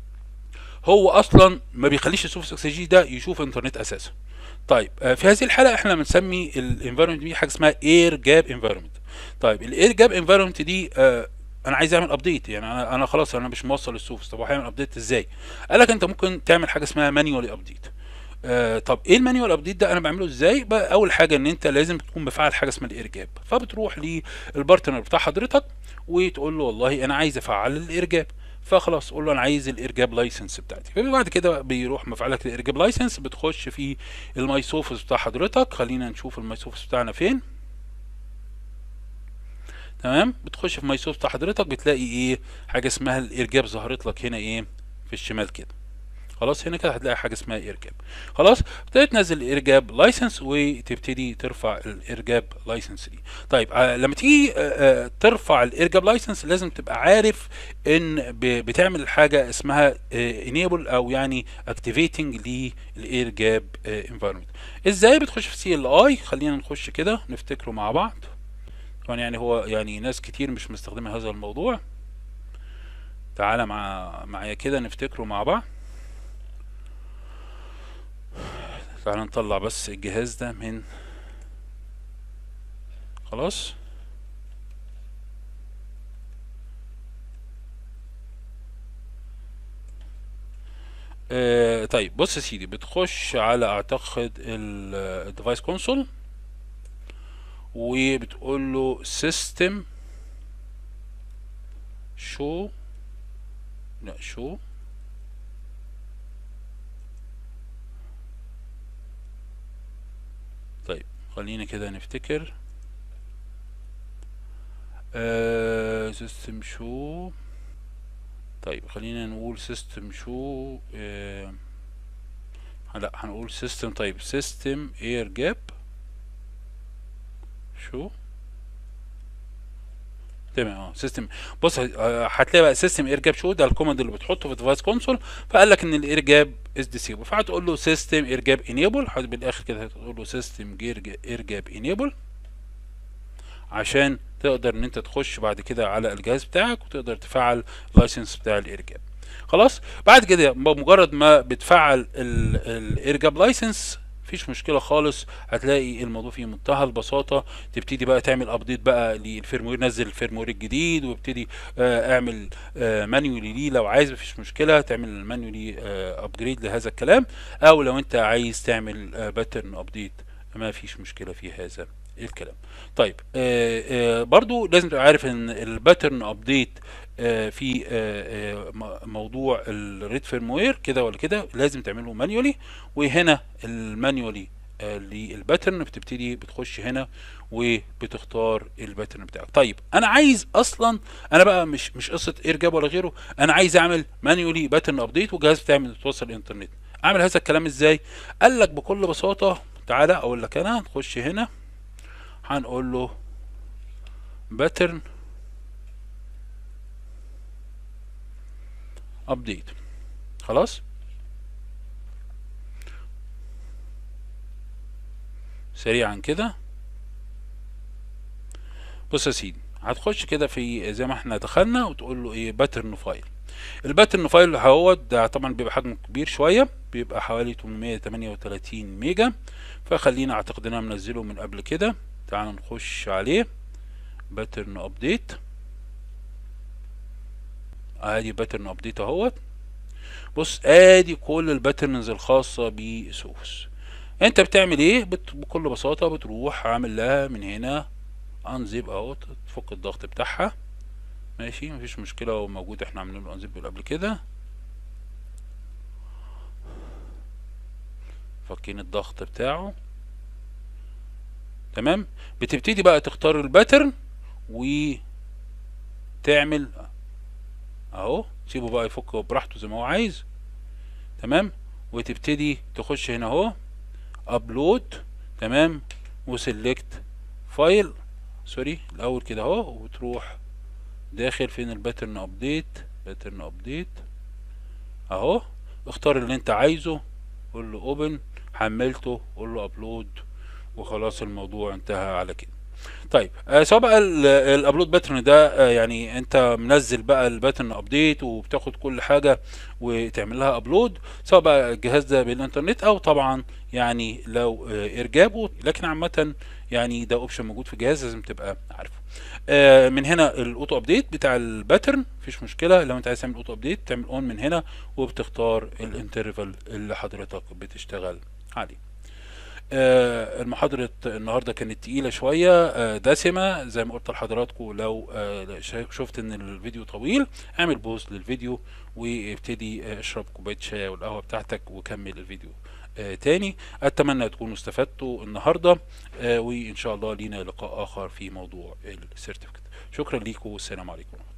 هو اصلا ما بيخليش السوفت اكس جي ده يشوف انترنت اساسا طيب في هذه الحاله احنا بنسمي الانفايرمنت دي حاجه اسمها اير جاب انفايرمنت طيب الاير جاب انفايرمنت دي آه انا عايز اعمل ابديت يعني انا انا خلاص انا مش موصل السوفت طب هعمل ابديت ازاي قال لك انت ممكن تعمل حاجه اسمها مانيوال ابديت آه طب ايه المانيوال ابديت ده انا بعمله ازاي بقى اول حاجه ان انت لازم تكون مفعل حاجه اسمها الارجاب فبتروح للبارتنر بتاع حضرتك وتقول له والله انا عايز افعل الارجاب فخلاص قول له انا عايز الارجاب لايسنس بتاعتي فبعد كده بيروح مفعلك الارجاب لايسنس بتخش في الماي سوفس بتاع حضرتك خلينا نشوف الماي سوفس بتاعنا فين تمام بتخش في ماي سوفس بتاع حضرتك بتلاقي ايه حاجه اسمها الارجاب ظهرت لك هنا ايه في الشمال كده خلاص هنا كده هتلاقي حاجه اسمها ايرجاب خلاص ابتديت تنزل الايرجاب لايسنس وتبتدي ترفع الايرجاب لايسنس دي طيب آه لما تيجي آه آه ترفع الايرجاب لايسنس لازم تبقى عارف ان بتعمل حاجه اسمها انيبل او يعني اكتيفيتنج للايرجاب انفايرمنت ازاي بتخش في سي ال اي خلينا نخش كده نفتكره مع بعض طبعا يعني هو يعني ناس كتير مش مستخدمه هذا الموضوع تعالى مع معايا كده نفتكره مع بعض تعال نطلع بس الجهاز ده من خلاص آه طيب بص يا سيدي بتخش على اعتقد الديفايس كونسول وبتقول له سيستم شو لا شو طيب خلينا كده نفتكر آه سيستم شو طيب خلينا نقول سيستم شو آه لا هنقول سيستم طيب سيستم اير جاب شو تمام اه سيستم بص آه، هتلاقي بقى سيستم اير جاب شو ده الكوماند اللي بتحطه في الديفايس كونسول فقال لك ان الاير جاب از ديسيبل فهتقول له سيستم اير جاب انيبل بالاخر كده هتقول له سيستم اير جاب انيبل عشان تقدر ان انت تخش بعد كده على الجهاز بتاعك وتقدر تفعل اللايسنس بتاع الايرجاب خلاص بعد كده بمجرد ما بتفعل الايرجاب لايسنس مفيش مشكله خالص هتلاقي الموضوع فيه منتهى البساطه تبتدي بقى تعمل ابديت بقى للفيرموير نزل الفيرموير الجديد وابتدي آه اعمل آه مانيولي ليه لو عايز مفيش مشكله تعمل مانيولي آه ابجريد لهذا الكلام او لو انت عايز تعمل آه باترن ابديت ما فيش مشكله في هذا الكلام طيب آه آه برضو لازم تبقى عارف ان الباترن ابديت آه في آه آه موضوع الريد فيرموير كده ولا كده لازم تعمله مانيولي وهنا المانيولي آه للباترن بتبتدي بتخش هنا وبتختار الباترن بتاعك طيب انا عايز اصلا انا بقى مش مش قصه ايرجاب ولا غيره انا عايز اعمل مانيولي باترن ابديت والجهاز بتاعي متوصل الانترنت اعمل هذا الكلام ازاي قال لك بكل بساطه تعالى اقول لك انا نخش هنا هنقول له باترن ابديت خلاص سريعا كده بص يا سيدي هتخش كده في زي ما احنا دخلنا وتقول له ايه باترن فايل الباترن فايل اهوت ده طبعا بيبقى حجمه كبير شويه بيبقى حوالي 838 ميجا فخلينا اعتقد ان انا منزله من قبل كده تعال نخش عليه باترن ابديت ادي باترن ابديت اهوت بص ادي كل الباترنز الخاصه بسوس انت بتعمل ايه بت... بكل بساطه بتروح عامل لها من هنا انزيب اهو تفك الضغط بتاعها ماشي مفيش مشكله هو موجود احنا عاملين له انزيب قبل كده فكين الضغط بتاعه تمام بتبتدي بقى تختار الباترن وتعمل اهو سيبه بقى يفك براحته زي ما هو عايز تمام وتبتدي تخش هنا اهو ابلود تمام وسلكت فايل سوري الاول كده اهو وتروح داخل فين الباترن ابديت باترن ابديت اهو اختار اللي انت عايزه قول له اوبن حملته قول له ابلود وخلاص الموضوع انتهى على كده طيب آه سواء بقى الابلود باترن ده آه يعني انت منزل بقى الباترن ابديت وبتاخد كل حاجه وتعمل لها ابلود سواء بقى الجهاز ده بالانترنت او طبعا يعني لو آه ارجابه لكن عامه يعني ده اوبشن موجود في الجهاز لازم تبقى عارفه آه من هنا الاوتو ابديت بتاع الباترن مفيش مشكله لو انت عايز تعمل اوتو ابديت تعمل اون من هنا وبتختار الانترفال اللي حضرتك بتشتغل عليه آه المحاضرة النهاردة كانت تقيلة شوية آه دسمة زي ما قلت لحضراتكم لو آه شفت ان الفيديو طويل اعمل بوز للفيديو وابتدي اشرب كوباية شاي والقهوة بتاعتك وكمل الفيديو تاني اتمنى تكونوا استفدتوا النهاردة وان شاء الله لينا لقاء اخر في موضوع السيرتيفيكت شكرا ليكم والسلام عليكم